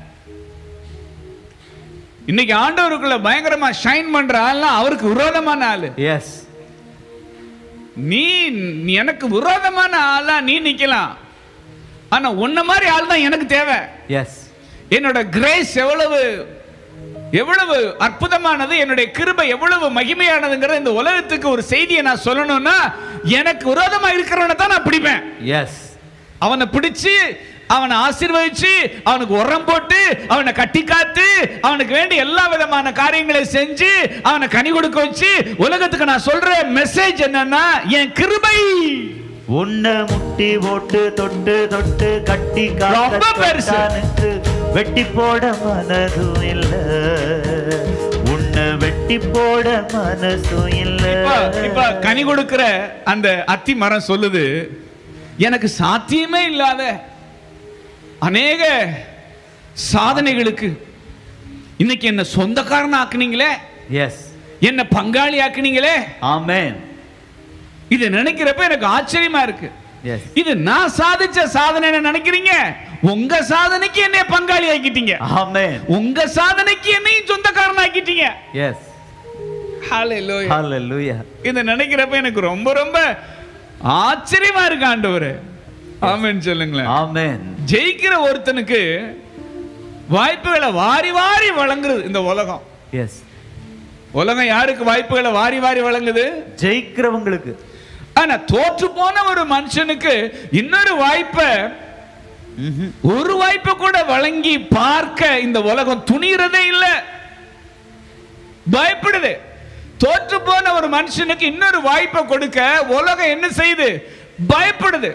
இன்னைக்கு ஆண்டவருக்குள்ள பயங்கரமா ஷைன் பண்ற ஆள்லாம் அவருக்கு விரோதமான ஆளு எஸ் நீ நீ எனக்கு விரோதமான ஆளா நீ நிக்கலாம் ஆனா உன்ன மாதிரி ஆள் தான் எனக்கு தேவை எஸ் என்னோட கிரேஸ் எவ்வளவு எவ்வளவு அற்புதமானது என்னுடைய கிருபை எவ்வளவு மகிமையானதுங்கிற இந்த உலகத்துக்கு ஒரு செய்தியை நான் சொல்லணும்னா எனக்கு விரோதமா இருக்கிறவனை தான் நான் பிடிப்பேன் எஸ் அவனை பிடிச்சு அவனை ஆசீர்வதிச்சு அவனுக்கு உரம் போட்டு அவனை கட்டி காத்து அவனுக்கு வேண்டிய எல்லா விதமான காரியங்களை செஞ்சு அவனை கனி கொடுக்க வச்சு உலகத்துக்கு நான் சொல்ற மெசேஜ் என்னன்னா என் கிருபை உன்னை முட்டி போட்டு தொட்டு தொட்டு கட்டி ரொம்ப பெருசு. காத்தானுக்கு வெட்டி போட மனதும் இல்ல உன்னை வெட்டி போட மனசும் இல்ல இப்ப இப்ப கனி கொடுக்கிற அந்த அத்தி மரம் சொல்லுது எனக்கு சாத்தியமே இல்லாத அநேக சாதனைகளுக்கு இன்னைக்கு என்ன சொந்தக்காரன் ஆக்குனீங்களே எஸ் என்ன பங்காளி ஆக்குனீங்களே ஆமென் இதை நினைக்கிறப்ப எனக்கு ஆச்சரியமா இருக்கு எஸ் இது நான் சாதிச்ச சாதனை நினைக்கிறீங்க உங்க சாதனைக்கு என்னைய பங்காளி ஆக்கிட்டீங்க ஆமென் உங்க சாதனைக்கு என்னையும் சொந்தக்காரன் ஆக்கிட்டீங்க எஸ் ஹalleluya ஹalleluya இதை நினைக்கிறப்ப எனக்கு ரொம்ப ரொம்ப ஆச்சரியமா இருக்கு ஆண்டவரே ஆமென் சொல்லுங்களேன் ஆமென் ஜெயிக்கிற ஒருத்தனுக்கு வாய்ப்புகளை வாரி வாரி வழங்குறது இந்த உலகம் எஸ் உலகம் யாருக்கு வாய்ப்புகளை வாரி வாரி வழங்குது ஜெயிக்கிறவங்களுக்கு ஆனா தோற்று போன ஒரு மனுஷனுக்கு இன்னொரு வாய்ப்பை ம்ஹும். ஒரு வாய்ப்பை கூட வழங்கி பார்க்க இந்த உலகம் துணிகிறதே இல்லை பயப்படுது தோற்று போன ஒரு மனுஷனுக்கு இன்னொரு வாய்ப்பை கொடுக்க உலகம் என்ன செய்யுது பயப்படுது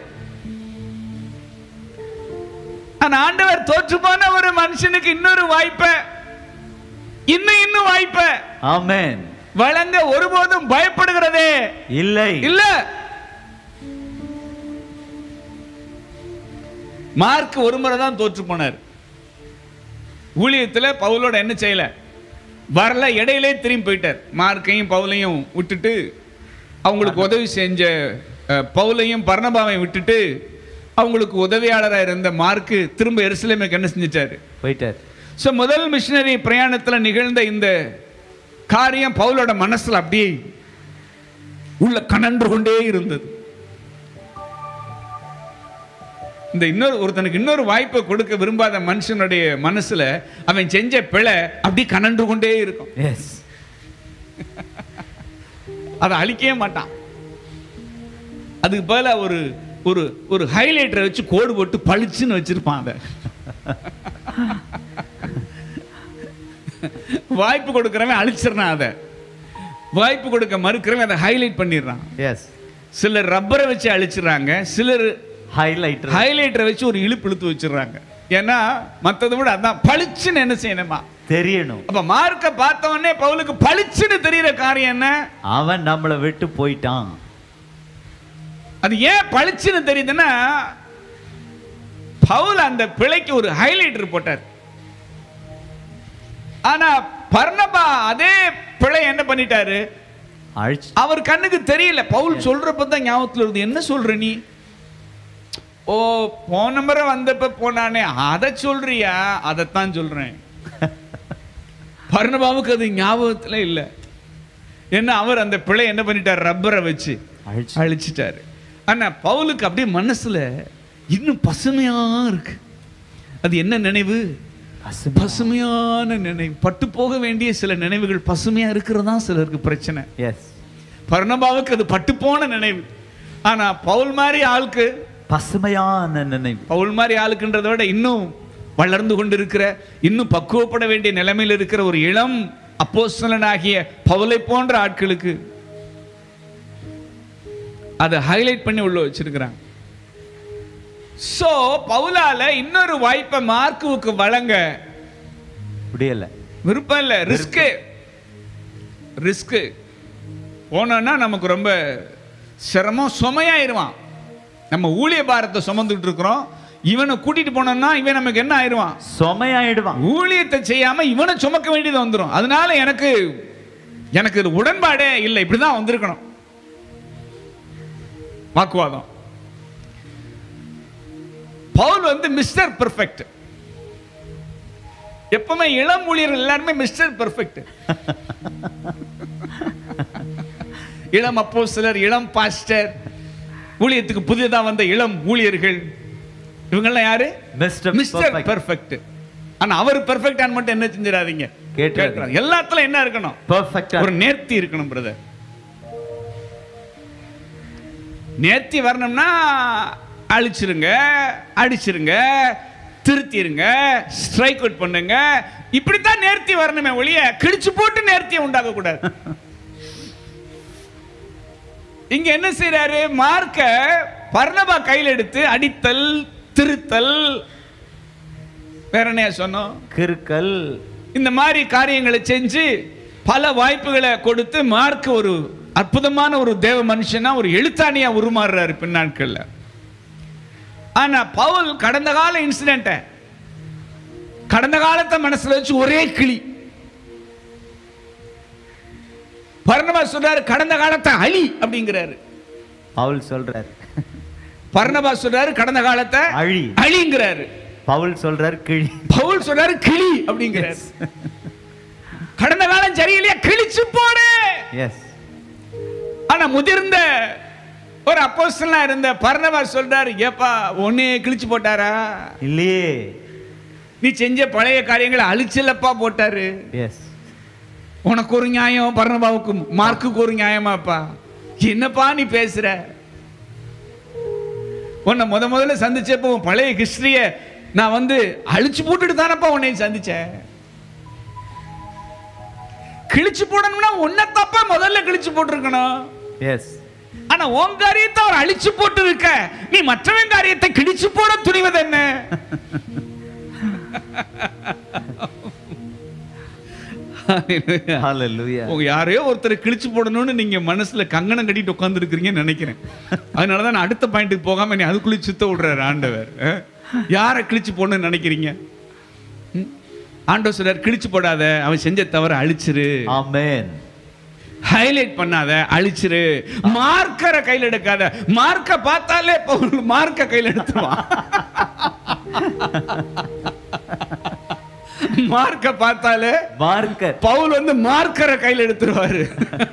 ஆனா ஆண்டவர் தோற்று போன ஒரு மனுஷனுக்கு இன்னொரு வாய்ப்பை இன்னும் இன்னும் வாய்ப்பை ஆமென் வழங்க ஒருபோதும் பயப்படுகிறதே இல்லை இல்ல மார்க் ஒரு முறை தான் தோற்று போனார் ஊழியத்துல பவுலோட என்ன செய்யல வரல இடையிலே திரும்பி போயிட்டார் மார்க்கையும் பவுலையும் விட்டுட்டு அவங்களுக்கு உதவி செஞ்ச அஹ், பவுலையும் பர்ணபாவையும் விட்டுட்டு அவங்களுக்கு உதவியாளராக இருந்த மார்க்கு திரும்ப எருசலேமுக்கு என்ன செஞ்சிட்டாரு போயிட்டார் ஸோ முதல் மிஷினரி பிரயாணத்தில் நிகழ்ந்த இந்த காரியம் பவுலோட மனசுல அப்படியே உள்ள கனன்று கொண்டே இருந்தது இந்த இன்னொரு ஒருத்தனுக்கு இன்னொரு வாய்ப்பை கொடுக்க விரும்பாத மனுஷனுடைய மனசுல அவன் செஞ்ச பிழை அப்படி கனன்று கொண்டே இருக்கும் எஸ் அதை அழிக்கவே மாட்டான் அதுக்கு பதிலா ஒரு ஒரு ஒரு ஹைலைட்டரை வச்சு கோடு போட்டு பளிச்சுன்னு வச்சிருப்பான் அதை வாய்ப்பு கொடுக்கறவன் அழிச்சிடறான் அதை வாய்ப்பு கொடுக்க மறுக்கிறவன் அதை ஹைலைட் பண்ணிடுறான் எஸ் சிலர் ரப்பரை வச்சு அழிச்சிடுறாங்க சிலர் ஹைலைட்டர் ஹைலைட்டரை வச்சு ஒரு இழுப்பு இழுத்து வச்சிடுறாங்க ஏன்னா மற்றதை விட அதான் பளிச்சுன்னு என்ன செய்யணுமா தெரியணும் அப்ப மார்க்க பார்த்த உடனே பவுலுக்கு பளிச்சுன்னு தெரியுற காரியம் என்ன அவன் நம்மளை விட்டு போயிட்டான் அது ஏன் பளிச்சுன்னு தெரியுதுன்னா பவுல் அந்த பிழைக்கு ஒரு ஹைலைட்டர் போட்டார் ஆனா பர்ணபா அதே பிழை என்ன பண்ணிட்டாரு அழிச்சு அவர் கண்ணுக்கு தெரியல பவுல் சொல்றப்ப தான் ஞாபகத்துல இருந்து என்ன சொல்ற நீ ஓ போன முறை வந்தப்ப போனானே அதை சொல்றியா அதைத்தான் சொல்றேன் பர்ணபாவுக்கு அது ஞாபகத்துல இல்ல ஏன்னா அவர் அந்த பிழை என்ன பண்ணிட்டார் ரப்பரை வச்சு அழிச்சு அழிச்சிட்டாரு ஆனா பவுலுக்கு அப்படியே மனசுல இன்னும் பசுமையா இருக்கு அது என்ன நினைவு பசுமை. பசுமையான நினைவு பட்டு போக வேண்டிய சில நினைவுகள் பசுமையா இருக்கிறதா சிலருக்கு பிரச்சனை எஸ் பர்ணபாவுக்கு அது பட்டு போன நினைவு ஆனா பவுல் மாதிரி ஆளுக்கு பசுமையான நினைவு பவுல் மாதிரி ஆளுக்குன்றதை விட இன்னும் வளர்ந்து கொண்டிருக்கிற இன்னும் பக்குவப்பட வேண்டிய நிலைமையில் இருக்கிற ஒரு இளம் அப்போஸ்தலனாகிய பவுலை போன்ற ஆட்களுக்கு அதை ஹைலைட் பண்ணி உள்ள வச்சிருக்கிறாங்க சோ பவுலால இன்னொரு வாய்ப்பை மார்க்குவுக்கு வழங்க முடியல விருப்பம் இல்லை ரிஸ்க்கு ரிஸ்க்கு போனோன்னா நமக்கு ரொம்ப சிரமம் சுமையாயிருவான் நம்ம ஊழிய பாரத்தை சுமந்துட்டு இருக்கிறோம் இவனை கூட்டிட்டு போனோம்னா இவன் நமக்கு என்ன ஆயிடுவான் சுமையாயிடுவான் ஊழியத்தை செய்யாம இவனை சுமக்க வேண்டியது வந்துடும் அதனால எனக்கு எனக்கு இது உடன்பாடே இல்லை இப்படிதான் வந்திருக்கணும் வாக்குவாதம் பவுல் வந்து மிஸ்டர் பெர்ஃபெக்ட் எப்பவுமே இளம் ஊழியர்கள் எல்லாருமே மிஸ்டர் பெர்ஃபெக்ட் இளம் அப்போ சிலர் இளம் பாஸ்டர் ஊழியத்துக்கு புதியதா வந்த இளம் ஊழியர்கள் இவங்கெல்லாம் யாரு மிஸ்டர் மிஸ்டர் பெர்ஃபெக்ட் ஆனா அவர் பெர்ஃபெக்ட் மட்டும் என்ன செஞ்சிடாதீங்க கேட்டுறாதீங்க. கேட்டுறாதீங்க. எல்லாத்துல என்ன இருக்கணும் பெர்ஃபெக்டா ஒரு நேர்த்தி இருக்கணும் பிரதர் நேர்த்தி வரணும்னா அழிச்சிருங்க அடிச்சிருங்க திருத்திருங்க ஸ்ட்ரைக் அவுட் பண்ணுங்க இப்படித்தான் நேர்த்தி வரணுமே ஒழிய கிழிச்சு போட்டு நேர்த்தியை உண்டாக்க கூடாது இங்க என்ன செய்யறாரு மார்க்க பர்ணபா கையில் எடுத்து அடித்தல் திருத்தல் வேற என்ன சொன்னோம் கிறுக்கல் இந்த மாதிரி காரியங்களை செஞ்சு பல வாய்ப்புகளை கொடுத்து மார்க் ஒரு அற்புதமான ஒரு தேவ மனுஷனா ஒரு எழுத்தாணியா உருமாறுறாரு பின்னாட்கள்ல ஆனா பவுல் கடந்த கால இன்சிடென்ட்டை கடந்த காலத்தை மனசுல வச்சு ஒரே கிளி பர்ணபா சொல்றாரு கடந்த காலத்தை அழி அப்படிங்கிறாரு பவுல் சொல்றார் பர்ணபா சொல்றாரு கடந்த காலத்தை அழி அழிங்கிறாரு பவுல் சொல்றார் கிழி பவுல் சொல்றாரு கிளி அப்படிங்கிறாரு கடந்த காலம் சரியில்லையா கிழிச்சு போடு எஸ் ஆனா முதிர்ந்த ஒரு அப்போஸ்தலனா இருந்த பர்ணபா சொல்றாரு ஏப்பா ஒன்னே கிழிச்சு போட்டாரா இல்லையே நீ செஞ்ச பழைய காரியங்களை அழிச்சலப்பா போட்டாரு எஸ் உனக்கு ஒரு நியாயம் பர்ணபாவுக்கு மார்க்குக்கு ஒரு நியாயமாப்பா என்னப்பா நீ பேசுற உன்னை முத முதல்ல சந்திச்சப்போ உன் பழைய ஹிஸ்டரிய நான் வந்து அழிச்சு போட்டுட்டு தானப்பா உன்னை சந்திச்சேன் கிழிச்சு போடணும்னா உன்னை தப்பா முதல்ல கிழிச்சு போட்டிருக்கணும் எஸ் ஆனா உன் காரியத்தை அவர் அழிச்சு போட்டு இருக்க நீ மற்றவன் காரியத்தை கிழிச்சு போட துணிவது என்ன ஹalleluya உங்க யாரையோ ஒருத்தரை கிழிச்சு போடணும்னு நீங்க மனசுல கங்கணம் கட்டிட்டு உட்காந்துருக்கிறீங்கன்னு நினைக்கிறேன் அதனாலதான் நான் அடுத்த பாயிண்ட்டுக்கு போகாம நீ அதுக்குள்ளே சுத்த விடுறாரு ஆண்டவர் அஹ்? யாரை கிழிச்சு போடணும்னு நினைக்கிறீங்க ம்? ஆண்டவர் சொல்றார் கிழிச்சு போடாத அவன் செஞ்ச தவற அழிச்சிரு ஆமென் ஹைலைட் பண்ணாத அழிச்சிரு மார்க்கரை கையில் எடுக்காத மார்க்க பார்த்தாலே பவுல் மார்க்க கையில் எடுத்துருவான் மார்க்க பார்த்தாலே மார்க்கர் பவுல் வந்து மார்க்கரை கையில் எடுத்துருவாரு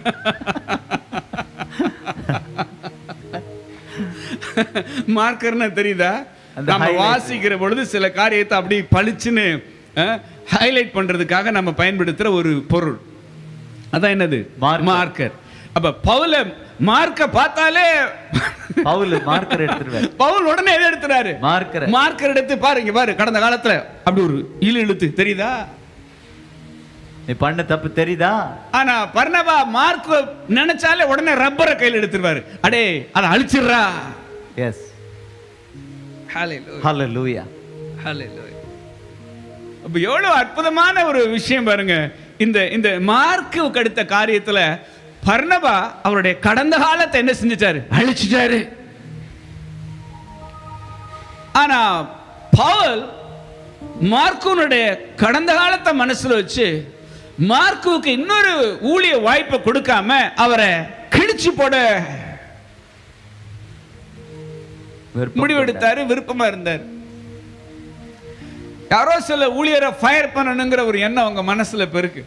மார்க்கர்னா தெரியுதா அந்த நம்ம highlight. வாசிக்கிற பொழுது சில காரியத்தை அப்படி பளிச்சுன்னு ஹைலைட் பண்றதுக்காக நம்ம பயன்படுத்துற ஒரு பொருள் அதான் என்னது Marker. மார்க்கர் அப்ப பவுல மார்க்க பார்த்தாலே பவுல் மார்க்கர் எடுத்துருவார் பவுல் உடனே எதை எடுத்துறாரு மார்க்கர் மார்க்கர் எடுத்து பாருங்க பாரு கடந்த காலத்துல அப்படி ஒரு இழு இழுத்து தெரியுதா நீ பண்ண தப்பு தெரியுதா ஆனா பர்ணபா மார்க் நினைச்சாலே உடனே ரப்பரை கையில் எடுத்துருவாரு அடே அதை அழிச்சிடுறா எஸ் ஹalleluya அப்ப எவ்வளவு அற்புதமான ஒரு விஷயம் பாருங்க இந்த இந்த மார்க்கு அடுத்த காரியத்துல பர்ணபா அவருடைய கடந்த காலத்தை என்ன செஞ்சிட்டாரு அழிச்சிட்டாரு ஆனா பவுல் மார்க்குனுடைய கடந்த காலத்தை மனசுல வச்சு மார்க்குவுக்கு இன்னொரு ஊழிய வாய்ப்பை கொடுக்காம அவரை கிழிச்சு போட விருப்பம் முடிவெடுத்தாரு விருப்பமா இருந்தார் யாரோ சில ஊழியரை ஃபயர் பண்ணணுங்கிற ஒரு எண்ணம் அவங்க மனசுல இப்ப இருக்கு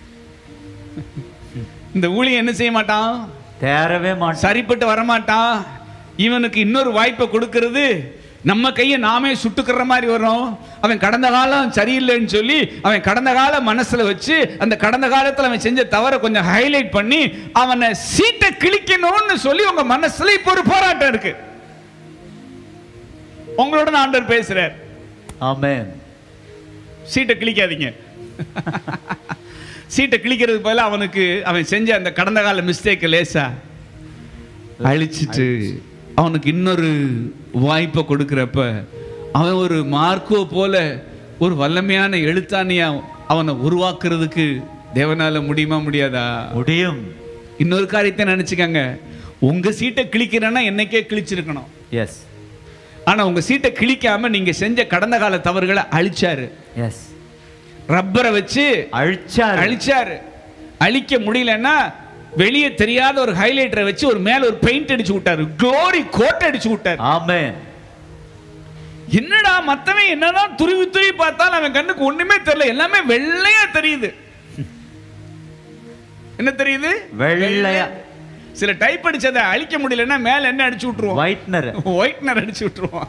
இந்த ஊழியர் என்ன செய்ய மாட்டான் தேரவே மாட்டான் சரிப்பட்டு வரமாட்டான் இவனுக்கு இன்னொரு வாய்ப்பை கொடுக்கிறது நம்ம கையை நாமே சுட்டுக்கிற மாதிரி வரும் அவன் கடந்த காலம் சரியில்லைன்னு சொல்லி அவன் கடந்த கால மனசுல வச்சு அந்த கடந்த காலத்துல அவன் செஞ்ச தவறை கொஞ்சம் ஹைலைட் பண்ணி அவனை சீட்டை கிழிக்கணும்னு சொல்லி உங்க மனசுல இப்போ ஒரு போராட்டம் இருக்கு உங்களோட ஆண்டவர் பேசுறார் ஆமென் சீட்டை கிழிக்காதீங்க சீட்டை கிழிக்கிறதுக்கு பதிலா அவனுக்கு அவன் செஞ்ச அந்த கடந்த கால மிஸ்டேக்கை லேசா அழிச்சிட்டு அவனுக்கு இன்னொரு வாய்ப்பை கொடுக்குறப்ப அவன் ஒரு மார்க்கோ போல ஒரு வல்லமையான எழுத்தாணியா அவனை உருவாக்குறதுக்கு தேவனால முடியுமா முடியாதா முடியும் இன்னொரு காரியத்தை நினைச்சுக்கங்க உங்க சீட்டை கிழிக்கிறேன்னா என்னைக்கே கிழிச்சிருக்கணும் எஸ் ஆனா உங்க சீட்டை கிழிக்காம நீங்க செஞ்ச கடந்த கால தவறுகளை அழிச்சாரு எஸ் ரப்பரை வச்சு அழிச்சார் அழிச்சாரு அழிக்க முடியலன்னா வெளியே தெரியாத ஒரு ஹைலைட்டரை வச்சு ஒரு மேல ஒரு பெயிண்ட் அடிச்சு விட்டாரு க்ளோரி கோட் அடிச்சு விட்டாரு ஆமென் என்னடா மத்தவன் என்னதான் துருவி துருவி பார்த்தாலும் அவன் கண்ணுக்கு ஒண்ணுமே தெரியல எல்லாமே வெள்ளையா தெரியுது என்ன தெரியுது வெள்ளையா சில டைப் அடிச்சதை அழிக்க முடியலன்னா மேல என்ன அடிச்சு விட்டுருவோம் ஒயிட்னர் ஒயிட்னர் அடிச்சு விட்டுருவோம்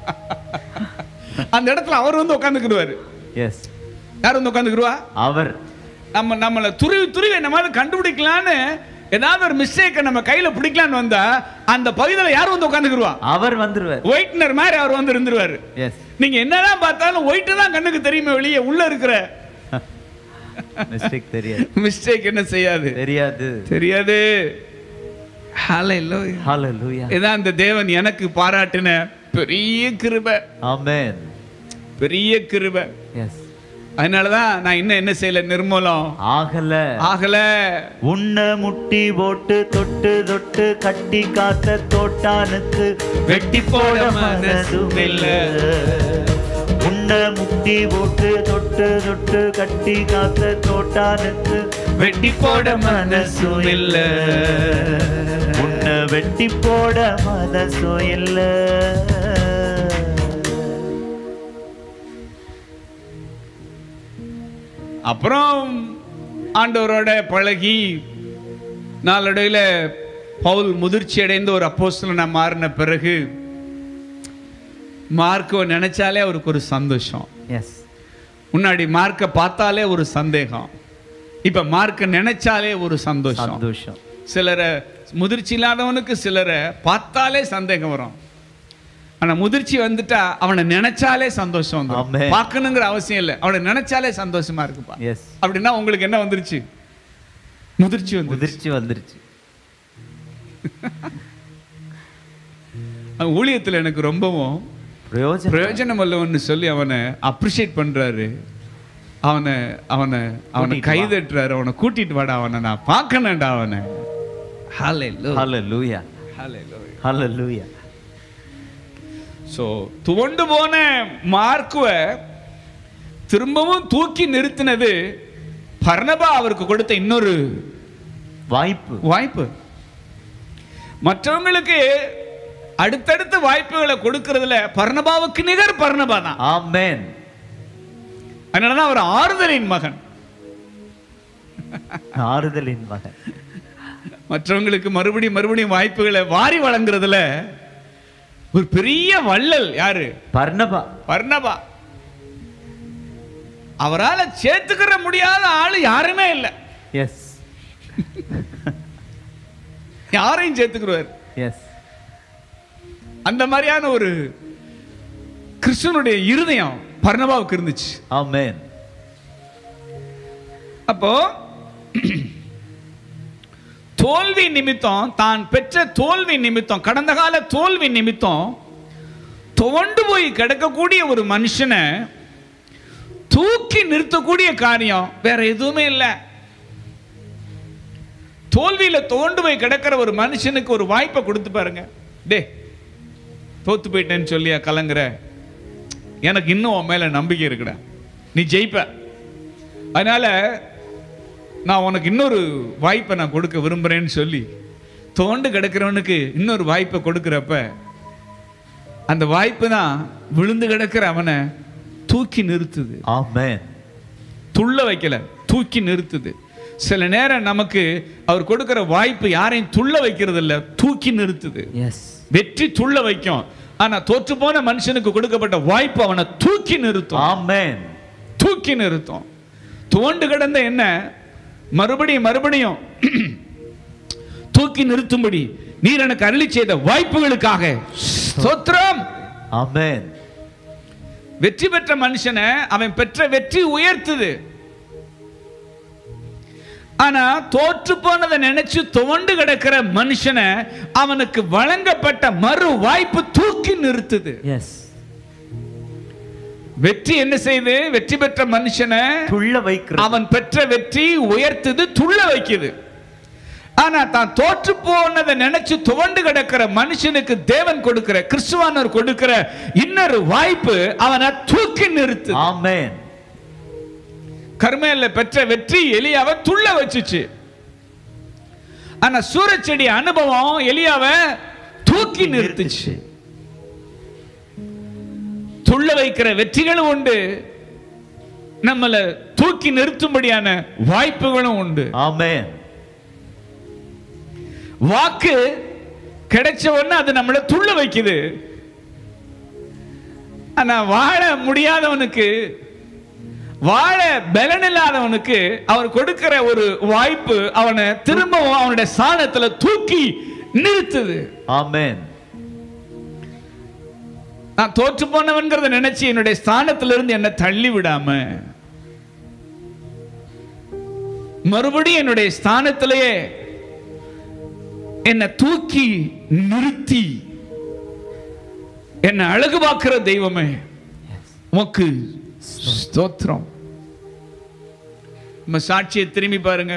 அந்த இடத்துல அவர் வந்து உட்காந்துக்கிடுவாரு எஸ் யார் வந்து உட்காந்துக்கிடுவா அவர் நம்ம நம்மளை துருவி துருவி என்ன மாதிரி கண்டுபிடிக்கலான்னு ஏதாவது ஒரு மிஸ்டேக்கை நம்ம கையில பிடிக்கலான்னு வந்தா அந்த பகுதியில் யார் வந்து உட்காந்துக்கிடுவா அவர் வந்துருவார் ஒயிட்னர் மாதிரி அவர் வந்து இருந்துருவாரு எஸ் நீங்க என்னதான் பார்த்தாலும் ஒயிட் தான் கண்ணுக்கு தெரியுமே வெளியே உள்ள இருக்கிற மிஸ்டேக் தெரியாது மிஸ்டேக் என்ன செய்யாது தெரியாது தெரியாது ஹalleluya ஹalleluya இதான் அந்த தேவன் எனக்கு பாராட்டின பெரிய கிருபை ஆமென் பெரிய கிருபை எஸ் அதனாலதான் நான் இன்னும் என்ன செய்யல நிர்மூலம் ஆகல ஆகல உன்னை முட்டி போட்டு தொட்டு தொட்டு கட்டி காத்த தோட்டானுக்கு வெட்டி போட மனசும் இல்ல உன்னை முட்டி போட்டு தொட்டு தொட்டு கட்டி காத்த தோட்டானுக்கு வெட்டி போட மனசும் இல்ல உன்னை வெட்டி போட மனசும் இல்ல அப்புறம் ஆண்டவரோட பழகி நாளடைவில் பவுல் முதிர்ச்சி அடைந்த ஒரு அப்போஸ்தலனா மாறின பிறகு மார்க்கை நினைச்சாலே அவருக்கு ஒரு சந்தோஷம் எஸ் முன்னாடி மார்க்கை பார்த்தாலே ஒரு சந்தேகம் இப்ப மார்க்கை நினைச்சாலே ஒரு சந்தோஷம் சந்தோஷம் சிலரை முதிர்ச்சி இல்லாதவனுக்கு சிலரை பார்த்தாலே சந்தேகம் வரும் ஆனா முதிர்ச்சி வந்துட்டா அவனை நினைச்சாலே சந்தோஷம் Amen. வந்துடும் பார்க்கணுங்கிற அவசியம் இல்லை அவனை நினைச்சாலே சந்தோஷமா இருக்குப்பா எஸ் அப்படின்னா உங்களுக்கு என்ன வந்துருச்சு முதிர்ச்சி வந்து முதிர்ச்சி வந்துருச்சு ஊழியத்துல எனக்கு ரொம்பவும் பிரயோஜனம் பிரயோஜனம் உள்ளவன்னு சொல்லி அவனை அப்ரிஷியேட் பண்றாரு அவனை அவனை அவனை கூட்டிட்டு வா. கைதட்டுறாரு அவனை கூட்டிட்டு வாடா அவனை நான் பார்க்கணும்டா அவனை Hallelujah. ஹalleluya Hallelujah. ஹalleluya ஸோ துவண்டு போன மார்க்குவை திரும்பவும் தூக்கி நிறுத்தினது பர்னபா அவருக்கு கொடுத்த இன்னொரு வாய்ப்பு வாய்ப்பு மற்றவங்களுக்கு அடுத்தடுத்த வாய்ப்புகளை கொடுக்கறதுல பர்னபாவுக்கு நிகர் பர்னபா தான் ஆமென் அதனாலதான் அவர் ஆறுதலின் மகன் ஆறுதலின் மகன் மற்றவங்களுக்கு மறுபடியும் மறுபடியும் வாய்ப்புகளை வாரி வழங்குறதுல ஒரு பெரிய வள்ளல் யாரு பர்ணபா பர்னபா அவரால சேர்த்துக்கிற முடியாத ஆளு யாருமே இல்லை எஸ் யாரையும் சேர்த்துக்கிறவர் எஸ் அந்த மாதிரியான ஒரு கிறிஸ்துவனுடைய இருதயம் பர்னபாவுக்கு இருந்துச்சு ஆமென் அப்போ தோல்வி நிமித்தம் தான் பெற்ற தோல்வி நிமித்தம் கடந்த கால தோல்வி நிமித்தம் துவண்டு போய் கிடக்கக்கூடிய ஒரு மனுஷனை தூக்கி நிறுத்தக்கூடிய காரியம் வேற எதுவுமே இல்லை தோல்வியில துவண்டு போய் கிடக்கிற ஒரு மனுஷனுக்கு ஒரு வாய்ப்பை கொடுத்து பாருங்க டே தோத்து போயிட்டேன்னு சொல்லியா கலங்குற எனக்கு இன்னும் உன் மேல நம்பிக்கை இருக்குடா நீ ஜெயிப்ப அதனால நான் உனக்கு இன்னொரு வாய்ப்பை நான் கொடுக்க விரும்புறேன்னு சொல்லி தோண்டு கிடக்கிறவனுக்கு இன்னொரு வாய்ப்பை கொடுக்கிறப்ப அந்த வாய்ப்பு தான் விழுந்து கிடக்கிற அவனை தூக்கி நிறுத்துது ஆமென் துள்ள வைக்கல தூக்கி நிறுத்துது சில நேரம் நமக்கு அவர் கொடுக்கிற வாய்ப்பு யாரையும் துள்ள வைக்கிறது இல்ல தூக்கி நிறுத்துது எஸ் வெற்றி துள்ள வைக்கும் ஆனா தோற்று போன மனுஷனுக்கு கொடுக்கப்பட்ட வாய்ப்பு அவனை தூக்கி நிறுத்தும் ஆமென் தூக்கி நிறுத்தும் துவண்டு கிடந்த என்ன மறுபடியும் மறுபடியும் தூக்கி நிறுத்தும்படி நீர் எனக்கு அருளி செய்த வாய்ப்புகளுக்காக ஸ்தோத்திரம் ஆமென் வெற்றி பெற்ற மனுஷனை அவன் பெற்ற வெற்றி உயர்த்துது ஆனா தோற்று போனதை நினைச்சு துவண்டு கிடக்கிற மனுஷனை அவனுக்கு வழங்கப்பட்ட மறு வாய்ப்பு தூக்கி நிறுத்துது எஸ் வெற்றி என்ன செய்யுது வெற்றி பெற்ற மனுஷனை துள்ள வைக்கிறது அவன் பெற்ற வெற்றி உயர்த்துது துள்ள வைக்குது ஆனா தான் தோற்று போனதை நினைச்சு துவண்டு கிடக்கிற மனுஷனுக்கு தேவன் கொடுக்கிற கிறிஸ்துவானவர் கொடுக்கிற இன்னொரு வாய்ப்பு அவனை தூக்கி நிறுத்து ஆமென் கர்மேல பெற்ற வெற்றி எலியாவை துள்ள வச்சுச்சு ஆனா சூரச்செடி அனுபவம் எலியாவை தூக்கி நிறுத்துச்சு துள்ள வைக்கிற வெற்றிகளும் உண்டு நம்மளை தூக்கி நிறுத்தும்படியான வாய்ப்புகளும் உண்டு ஆமென் வாக்கு கிடைச்ச உடனே அது நம்மளை துள்ள வைக்குது ஆனா வாழ முடியாதவனுக்கு வாழ பலன் இல்லாதவனுக்கு அவர் கொடுக்கிற ஒரு வாய்ப்பு அவனை திரும்பவும் அவனுடைய சாணத்துல தூக்கி நிறுத்துது ஆமென் நான் தோற்று போனவன்கிறத நினைச்சு என்னுடைய ஸ்தானத்துல இருந்து என்னை தள்ளி விடாம மறுபடியும் என்னுடைய ஸ்தானத்திலேயே என்னை தூக்கி நிறுத்தி என்னை அழகு பார்க்கிற தெய்வமே உமக்கு ஸ்தோத்திரம் நம்ம சாட்சியை திரும்பி பாருங்க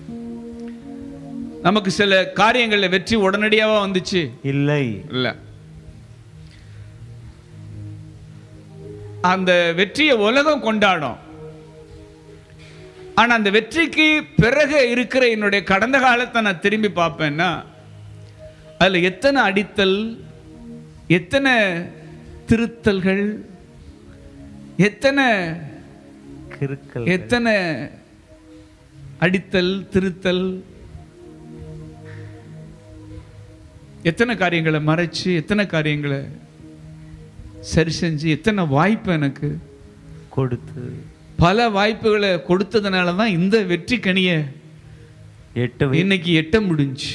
நமக்கு சில காரியங்கள்ல வெற்றி உடனடியாவா வந்துச்சு இல்லை இல்ல அந்த வெற்றியை உலகம் கொண்டாடும் ஆனா அந்த வெற்றிக்கு பிறகு இருக்கிற என்னுடைய கடந்த காலத்தை நான் திரும்பி பார்ப்பேன்னா அதுல எத்தனை அடித்தல் எத்தனை திருத்தல்கள் எத்தனை கிறுக்கல் எத்தனை அடித்தல் திருத்தல் எத்தனை காரியங்களை மறைச்சு எத்தனை காரியங்களை சரி செஞ்சு எத்தனை வாய்ப்பு எனக்கு கொடுத்து பல வாய்ப்புகளை கொடுத்ததுனால தான் இந்த வெற்றி கனியை எட்டு வை- இன்னைக்கு எட்ட முடிஞ்சு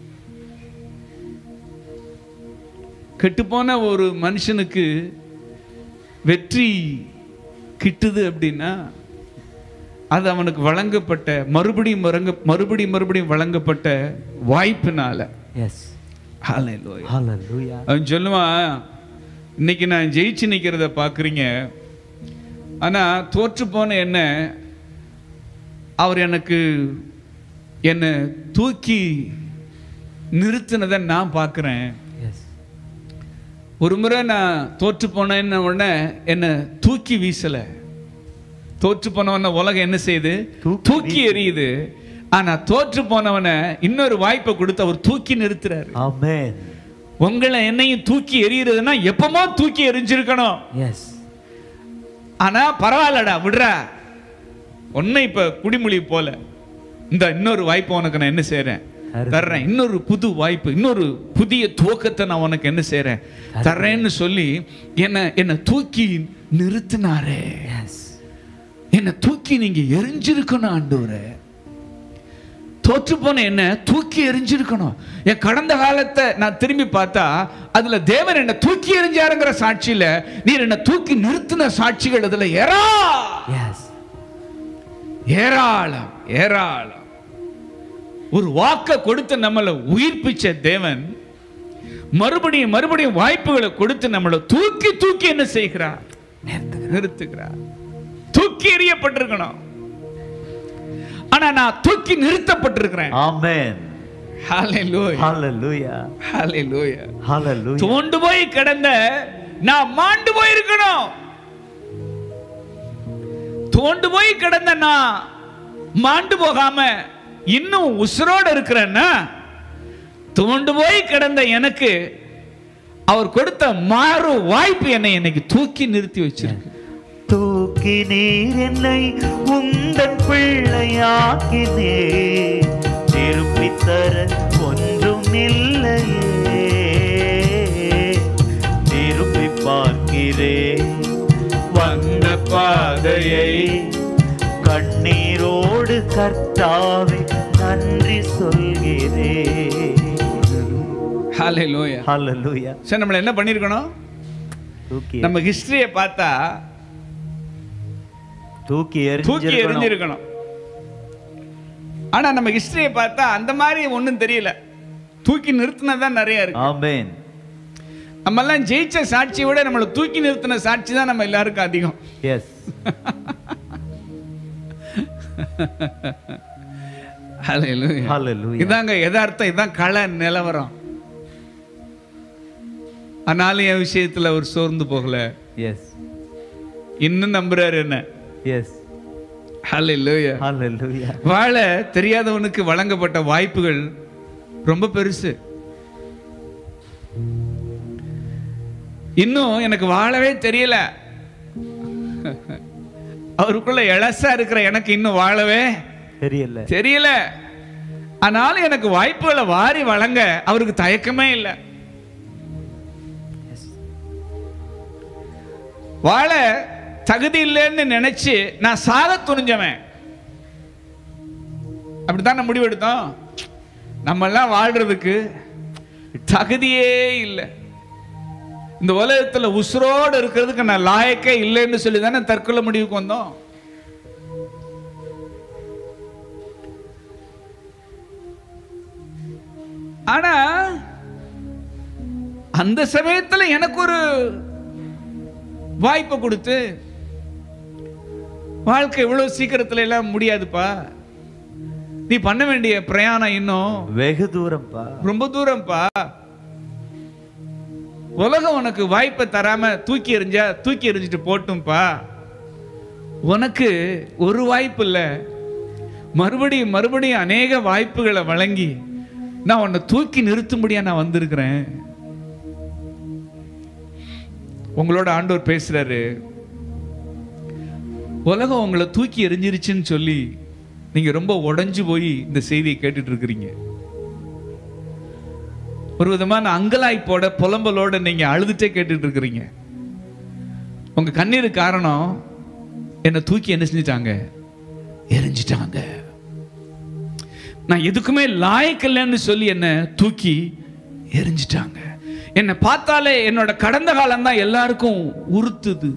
கெட்டுப்போன ஒரு மனுஷனுக்கு வெற்றி கிட்டுது அப்படின்னா அது அவனுக்கு வழங்கப்பட்ட மறுபடியும் வழங்க மறுபடியும் மறுபடியும் வழங்கப்பட்ட வாய்ப்பினால எஸ் Hallelujah. ஹalleluya அவன் சொல்லுவான் இன்னைக்கு நான் ஜெயிச்சு நிற்கிறத பார்க்குறீங்க ஆனால் தோற்று போன என்ன அவர் எனக்கு என்னை தூக்கி நிறுத்தினதை நான் பார்க்குறேன் எஸ் ஒரு முறை நான் தோற்று போனேன்ன உடனே என்னை தூக்கி வீசலை தோற்று போனவன உலகம் என்ன செய்யுது தூக்கி தூக்கி எறியுது ஆனா தோற்று போனவனை இன்னொரு வாய்ப்பை கொடுத்து அவர் தூக்கி நிறுத்துறாரு ஆமென் உங்களை என்னையும் தூக்கி எறிகிறதுனா எப்பமோ தூக்கி எரிஞ்சிருக்கணும் எஸ் ஆனா பரவாயில்லடா விடுறா ஒன்னும் இப்ப குடிமொழி போல இந்த இன்னொரு வாய்ப்பு உனக்கு நான் என்ன செய்றேன் தர்றேன் இன்னொரு புது வாய்ப்பு இன்னொரு புதிய துவக்கத்தை நான் உனக்கு என்ன செய்றேன் தர்றேன்னு சொல்லி என்ன என்னை தூக்கி நிறுத்தினாரே எஸ் என்னை தூக்கி நீங்க எரிஞ்சிருக்கணும் ஆண்டவரே தோற்று போன என்ன தூக்கி எரிஞ்சிருக்கணும் என் கடந்த காலத்தை நான் திரும்பி பார்த்தா அதுல தேவன் என்ன தூக்கி எறிஞ்சாருங்கிற சாட்சியில நீர் என்ன தூக்கி நிறுத்தின சாட்சிகள் அதுல ஏறா எஸ் ஏராளம் ஏராளம் ஒரு வாக்க கொடுத்து நம்மளை உயிர்ப்பிச்ச தேவன் மறுபடியும் மறுபடியும் வாய்ப்புகளை கொடுத்து நம்மளை தூக்கி தூக்கி என்ன செய்கிறார் நிறுத்துகிறார் தூக்கி எறியப்பட்டிருக்கணும் ஆனா நான் தூக்கி நிறுத்தப்பட்டிருக்கிறேன் ஆமென் Hallelujah. ஹalleluya Hallelujah. ஹalleluya தோண்டு போய் கிடந்த நான் மாண்டு போயிருக்கணும் தோண்டு போய் கிடந்த நான் மாண்டு போகாம இன்னும் உசுரோட இருக்கிறேன்னா தோண்டு போய் கிடந்த எனக்கு அவர் கொடுத்த மாறு வாய்ப்பு என்னை இன்னைக்கு தூக்கி நிறுத்தி வச்சிருக்கு தூக்கி நீர் என்னை உந்தன் பிள்ளையாக்கினே திருப்பி தர ஒன்றும் இல்லையே திருப்பி பார்க்கிறேன் வந்த பாதையை கண்ணீரோடு கர்த்தாவே நன்றி சொல்கிறேன் ஹalleluya ஹalleluya சரி நம்மள என்ன பண்ணிருக்கணும் தூக்கி நம்ம ஹிஸ்டரியை பார்த்தா தூக்கி தூக்கி எறிஞ்சிருக்கணும் எறிஞ்சிருக்கணும் ஆனா நம்ம ஹிஸ்டரியை பார்த்தா அந்த மாதிரி ஒண்ணும் தெரியல தூக்கி நிறுத்தினதான் நிறைய இருக்கு ஆமென் நம்ம எல்லாம் ஜெயிச்ச சாட்சியை விட நம்மளை தூக்கி நிறுத்தின சாட்சி தான் நம்ம எல்லாருக்கும் அதிகம் எஸ் Hallelujah. Hallelujah. இதாங்க யதார்த்தம் இதான் கள நிலவரம் ஆனாலும் என் விஷயத்துல அவர் சோர்ந்து போகல எஸ் இன்னும் நம்புறாரு என்ன எஸ் Hallelujah. ஹalleluya வாழ தெரியாதவனுக்கு வழங்கப்பட்ட வாய்ப்புகள் ரொம்ப பெருசு இன்னும் எனக்கு வாழவே தெரியல அவருக்குள்ள எழசா இருக்கிற எனக்கு இன்னும் வாழவே தெரியல தெரியல ஆனாலும் எனக்கு வாய்ப்புகளை வாரி வழங்க அவருக்கு தயக்கமே இல்லை வாழ தகுதி இல்லைன்னு நினைச்சு நான் சாக துணிஞ்சவன் அப்படித்தான் முடிவெடுத்தோம் நம்ம எல்லாம் வாழ்றதுக்கு தகுதியே இல்லை இந்த உலகத்துல உசுரோடு இருக்கிறதுக்கு நான் லாயக்கே இல்லைன்னு சொல்லி தானே தற்கொலை முடிவுக்கு வந்தோம் ஆனா அந்த சமயத்துல எனக்கு ஒரு வாய்ப்பை கொடுத்து வாழ்க்கை இவ்வளவு சீக்கிரத்துல எல்லாம் முடியாதுப்பா நீ பண்ண வேண்டிய பிரயாணம் இன்னும் வெகு தூரம்ப்பா ரொம்ப தூரம்ப்பா உலகம் உனக்கு வாய்ப்பை தராம தூக்கி எறிஞ்சா தூக்கி எறிஞ்சிட்டு போட்டும்பா உனக்கு ஒரு வாய்ப்பு இல்லை மறுபடியும் மறுபடியும் அநேக வாய்ப்புகளை வழங்கி நான் உன்னை தூக்கி நிறுத்தும்படியா நான் வந்திருக்கிறேன் உங்களோட ஆண்டவர் பேசுறாரு உலகம் உங்களை தூக்கி எறிஞ்சிருச்சுன்னு சொல்லி நீங்க ரொம்ப உடைஞ்சு போய் இந்த செய்தியை கேட்டுட்டு இருக்கிறீங்க ஒரு விதமான அங்கலாய்ப்போட புலம்பலோட நீங்க அழுதுட்டே கேட்டுட்டு இருக்கிறீங்க உங்க கண்ணீர் காரணம் என்னை தூக்கி என்ன செஞ்சிட்டாங்க எரிஞ்சிட்டாங்க நான் எதுக்குமே லாயக்கில்லைன்னு சொல்லி என்ன தூக்கி எரிஞ்சிட்டாங்க என்னை பார்த்தாலே என்னோட கடந்த காலம் தான் எல்லாருக்கும் உறுத்துது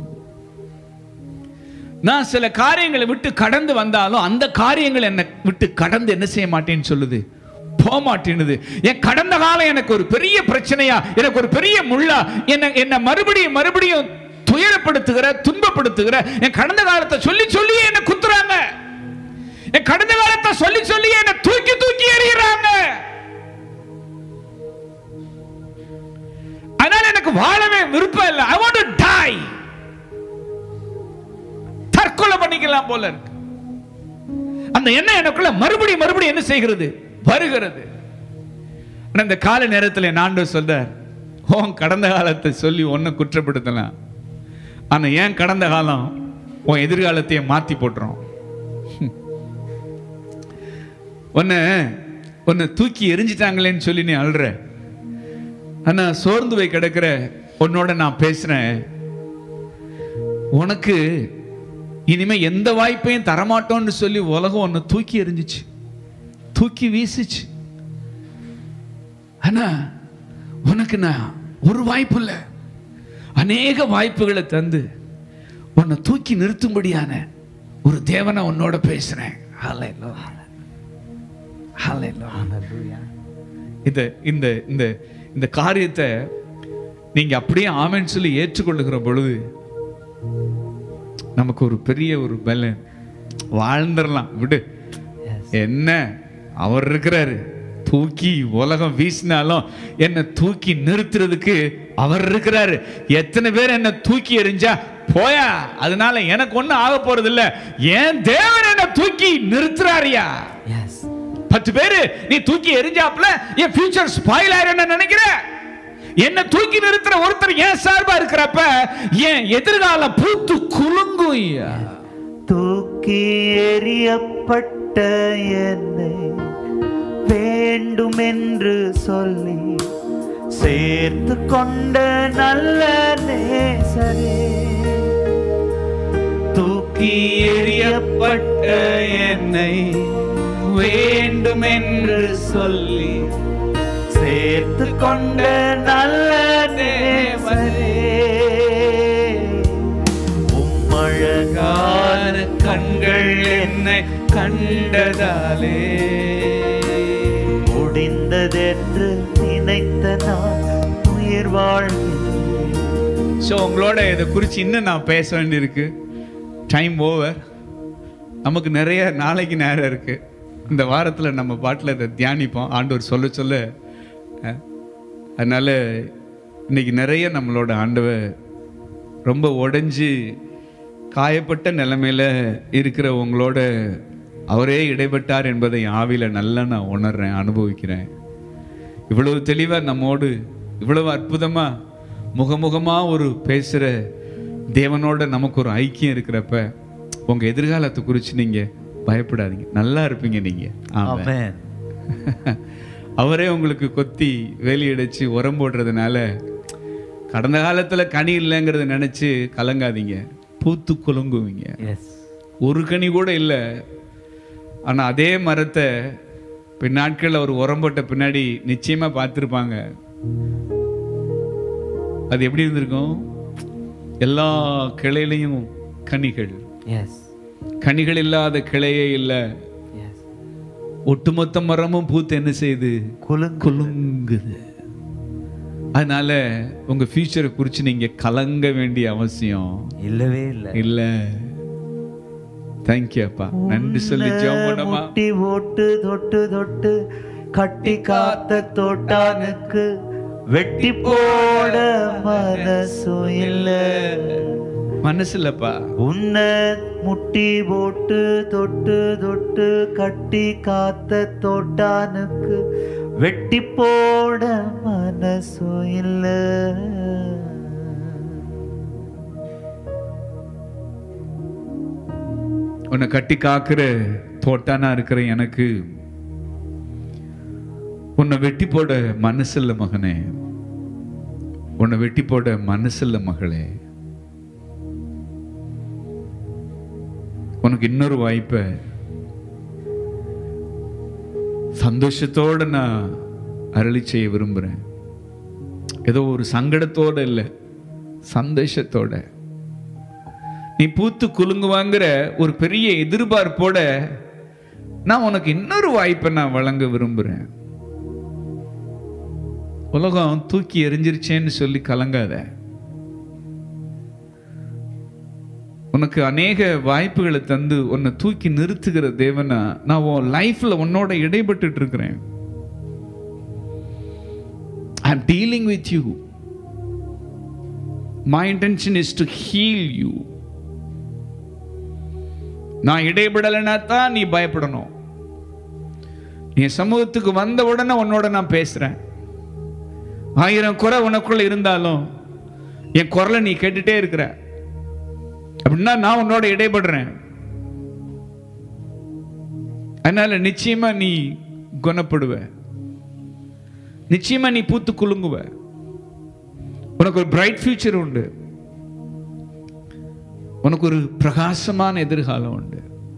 நான் சில காரியங்களை விட்டு கடந்து வந்தாலும் அந்த காரியங்கள் என்னை விட்டு கடந்து என்ன செய்ய மாட்டேன்னு சொல்லுது போக மாட்டேனுது என் கடந்த காலம் எனக்கு ஒரு பெரிய பிரச்சனையா எனக்கு ஒரு பெரிய முள்ளா என்ன என்ன மறுபடியும் மறுபடியும் துயரப்படுத்துகிற துன்பப்படுத்துகிற என் கடந்த காலத்தை சொல்லி சொல்லி என்ன குத்துறாங்க என் கடந்த காலத்தை சொல்லி சொல்லி என்ன தூக்கி தூக்கி எறிகிறாங்க அதனால எனக்கு வாழவே விருப்பம் இல்லை ஐ வாண்ட் டு டை தற்கொலை பண்ணிக்கலாம் போல இருக்கு அந்த எண்ணம் எனக்குள்ள மறுபடியும் மறுபடியும் என்ன செய்கிறது வருகிறது ஆனா இந்த கால நேரத்தில் நான் சொல்றார் உன் கடந்த காலத்தை சொல்லி ஒன்ன குற்றப்படுத்தலாம் ஆனா ஏன் கடந்த காலம் உன் எதிர்காலத்தையே மாத்தி போட்டுரும் உன்னை உன்னை தூக்கி எரிஞ்சிட்டாங்களேன்னு சொல்லி நீ அழுற ஆனா சோர்ந்து போய் கிடக்கிற உன்னோட நான் பேசுறேன் உனக்கு இனிமே எந்த வாய்ப்பையும் தரமாட்டோம்னு சொல்லி உலகம் உன்னை தூக்கி எறிஞ்சிச்சு தூக்கி வீசிச்சு ஆனா உனக்கு நான் ஒரு வாய்ப்பு இல்லை அநேக வாய்ப்புகளை தந்து உன்னை தூக்கி நிறுத்தும்படியான ஒரு தேவனை உன்னோட பேசுறேன் Hallelujah. Hallelujah. ஹalleluya இந்த இந்த இந்த இந்த காரியத்தை நீங்க அப்படியே ஆமென்னு சொல்லி ஏற்றுக்கொள்ளுகிற பொழுது நமக்கு ஒரு பெரிய ஒரு பலன் வாழ்ந்துடலாம் விடு என்ன அவர் இருக்கிறாரு தூக்கி உலகம் வீசினாலும் என்னை தூக்கி நிறுத்துறதுக்கு அவர் இருக்கிறாரு எத்தனை பேர் என்ன தூக்கி எறிஞ்சா போயா அதனால எனக்கு ஒண்ணும் ஆக போறது இல்ல ஏன் தேவன் என்ன தூக்கி நிறுத்துறாரியா எஸ் பத்து பேரு நீ தூக்கி எரிஞ்சாப்ல என் ஃபியூச்சர் ஸ்பாயில் ஆயிரும் நினைக்கிற என்ன தூக்கி நிறுத்துற ஒருத்தர் ஏன் சார்பா இருக்கிறப்ப என் எதிர்காலம் பூத்து குலுங்கும் ஐயா. தூக்கி எறியப்பட்ட என்னை வேண்டுமென்று சொல்லி சேர்த்து கொண்ட நல்ல நேசரே தூக்கி எறியப்பட்ட என்னை வேண்டுமென்று சொல்லி சேர்த்து கொண்ட நல்ல நேசரே கண்டதாலே முடிந்ததென்று நினைத்த நான் உயிர் வாழ்கின்றேன் ஸோ உங்களோட இதை குறித்து இன்னும் நான் பேச வேண்டியிருக்கு டைம் ஓவர் நமக்கு நிறைய நாளைக்கு நேரம் இருக்கு இந்த வாரத்தில் நம்ம பாட்டில் இதை தியானிப்போம் ஆண்டவர் சொல்ல சொல்ல அஹ், அதனால இன்னைக்கு நிறைய நம்மளோட ஆண்டவர் ரொம்ப உடைஞ்சு காயப்பட்ட நிலைமையில இருக்கிற உங்களோட அவரே இடைப்பட்டார் என்பதை ஆவியில நல்லா நான் உணர்றேன் அனுபவிக்கிறேன் இவ்வளவு தெளிவா நம்மோடு இவ்வளவு அற்புதமா முகமுகமா ஒரு பேசுற தேவனோட நமக்கு ஒரு ஐக்கியம் இருக்கிறப்ப உங்க எதிர்காலத்தை குறித்து நீங்க பயப்படாதீங்க நல்லா இருப்பீங்க நீங்க ஆமென். ஆமென் அவரே உங்களுக்கு கொத்தி வேலியடைச்சு உரம் போடுறதுனால கடந்த காலத்துல கனி இல்லைங்கிறத நினைச்சு கலங்காதீங்க பூத்து குலுங்குவீங்க எஸ் ஒரு கனி கூட இல்லை ஆனா அதே மரத்தை பின்னாட்களில் அவர் உரம் போட்ட பின்னாடி நிச்சயமா பார்த்துருப்பாங்க அது எப்படி இருந்திருக்கும் எல்லா கிளையிலையும் கனிகள் எஸ் கனிகள் இல்லாத கிளையே இல்லை எஸ் ஒட்டுமொத்த மரமும் பூத்து என்ன செய்யுது குலுங்கு குலுங்குது அதனால உங்க ஃபியூச்சரை குறித்து நீங்க கலங்க வேண்டிய அவசியம் இல்லவே இல்லை இல்ல தேங்க்யூ அப்பா நன்றி சொல்லி ஜெபம் பண்ணமா முட்டி ஓட்டு தொட்டு தொட்டு கட்டி காத்த தோட்டானுக்கு வெட்டி போட மனசும் இல்ல மனசு இல்லப்பா உன்னை முட்டி போட்டு தொட்டு தொட்டு கட்டி காத்த தோட்டானுக்கு வெட்டி போட மனசும் இல்ல உன்னை கட்டி காக்குற தோட்டானா இருக்கிற எனக்கு உன்னை வெட்டி போட மனசில்ல மகனே உன்னை வெட்டி போட மனசில்ல மகளே உனக்கு இன்னொரு வாய்ப்பை சந்தோஷத்தோட நான் அருளி செய்ய விரும்புறேன் ஏதோ ஒரு சங்கடத்தோட இல்லை சந்தோஷத்தோட நீ பூத்து குலுங்குவாங்கிற ஒரு பெரிய எதிர்பார்ப்போட நான் உனக்கு இன்னொரு வாய்ப்பை நான் வழங்க விரும்புறேன் உலகம் தூக்கி எறிஞ்சிருச்சேன்னு சொல்லி கலங்காத உனக்கு அநேக வாய்ப்புகளை தந்து உன்னை தூக்கி நிறுத்துகிற தேவனா நான் உன் லைஃப்ல உன்னோட இடைப்பட்டுட்டு இருக்கிறேன் I am dealing with you my intention is to heal you நான் இடைபடலைன்னா தான் நீ பயப்படணும் நீ சமூகத்துக்கு வந்த உடனே உன்னோட நான் பேசுறேன் ஆயிரம் குறை உனக்குள்ள இருந்தாலும் என் குரலை நீ கேட்டுட்டே இருக்கிற அப்படின்னா நான் உன்னோட இடைபடுறேன் அதனால நிச்சயமா நீ குணப்படுவ நிச்சயமா நீ பூத்து குலுங்குவ உனக்கு ஒரு பிரைட் ஃபியூச்சர் உண்டு உனக்கு ஒரு பிரகாசமான எதிர்காலம் உண்டு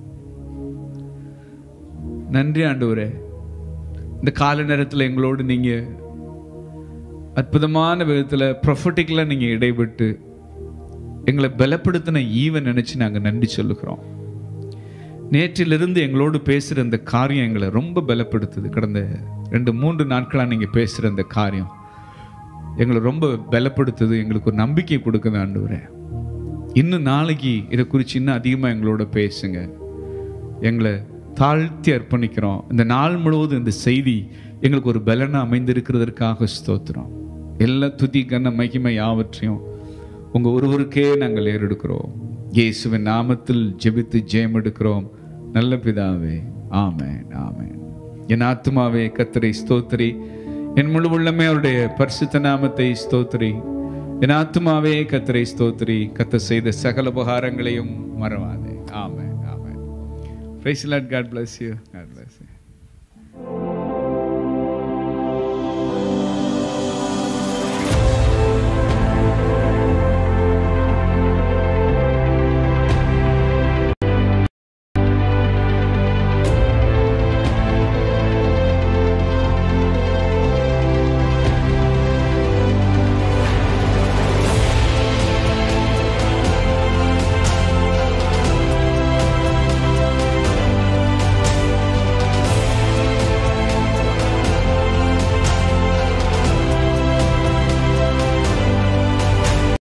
நன்றி ஆண்டவரே இந்த கால நேரத்தில் எங்களோடு நீங்க அற்புதமான விதத்தில் ப்ரொஃபட்டிக்கலாக நீங்கள் இடைபெட்டு எங்களை பலப்படுத்தின ஈவை நினைச்சு நாங்கள் நன்றி சொல்லுகிறோம் நேற்றிலிருந்து எங்களோடு பேசுகிற இந்த காரியம் எங்களை ரொம்ப பலப்படுத்துது கடந்த ரெண்டு மூன்று நாட்களாக நீங்கள் பேசுகிற இந்த காரியம் எங்களை ரொம்ப பலப்படுத்துது எங்களுக்கு ஒரு நம்பிக்கை கொடுக்குது ஆண்டவரே இன்னும் நாளைக்கு இதை குறித்து இன்னும் அதிகமாக எங்களோட பேசுங்க எங்களை தாழ்த்தி அர்ப்பணிக்கிறோம் இந்த நாள் முழுவதும் இந்த செய்தி எங்களுக்கு ஒரு பலனை அமைந்திருக்கிறதற்காக ஸ்தோத்திரம் எல்லா துதி கன மகிமை யாவற்றையும் உங்கள் ஒருவருக்கே நாங்கள் ஏறெடுக்கிறோம் இயேசுவின் நாமத்தில் ஜெபித்து ஜெயம் எடுக்கிறோம் நல்ல பிதாவே ஆமென் ஆமென் என் ஆத்துமாவே கத்தரை ஸ்தோத்திரி என் முழு உள்ளமே அவருடைய பரிசுத்த நாமத்தை ஸ்தோத்திரி என் ஆத்துமாவே கத்தரை ஸ்தோத்திரி கத்த செய்த சகல உபகாரங்களையும் மறவாதே amen amen praise Lord God bless you God bless you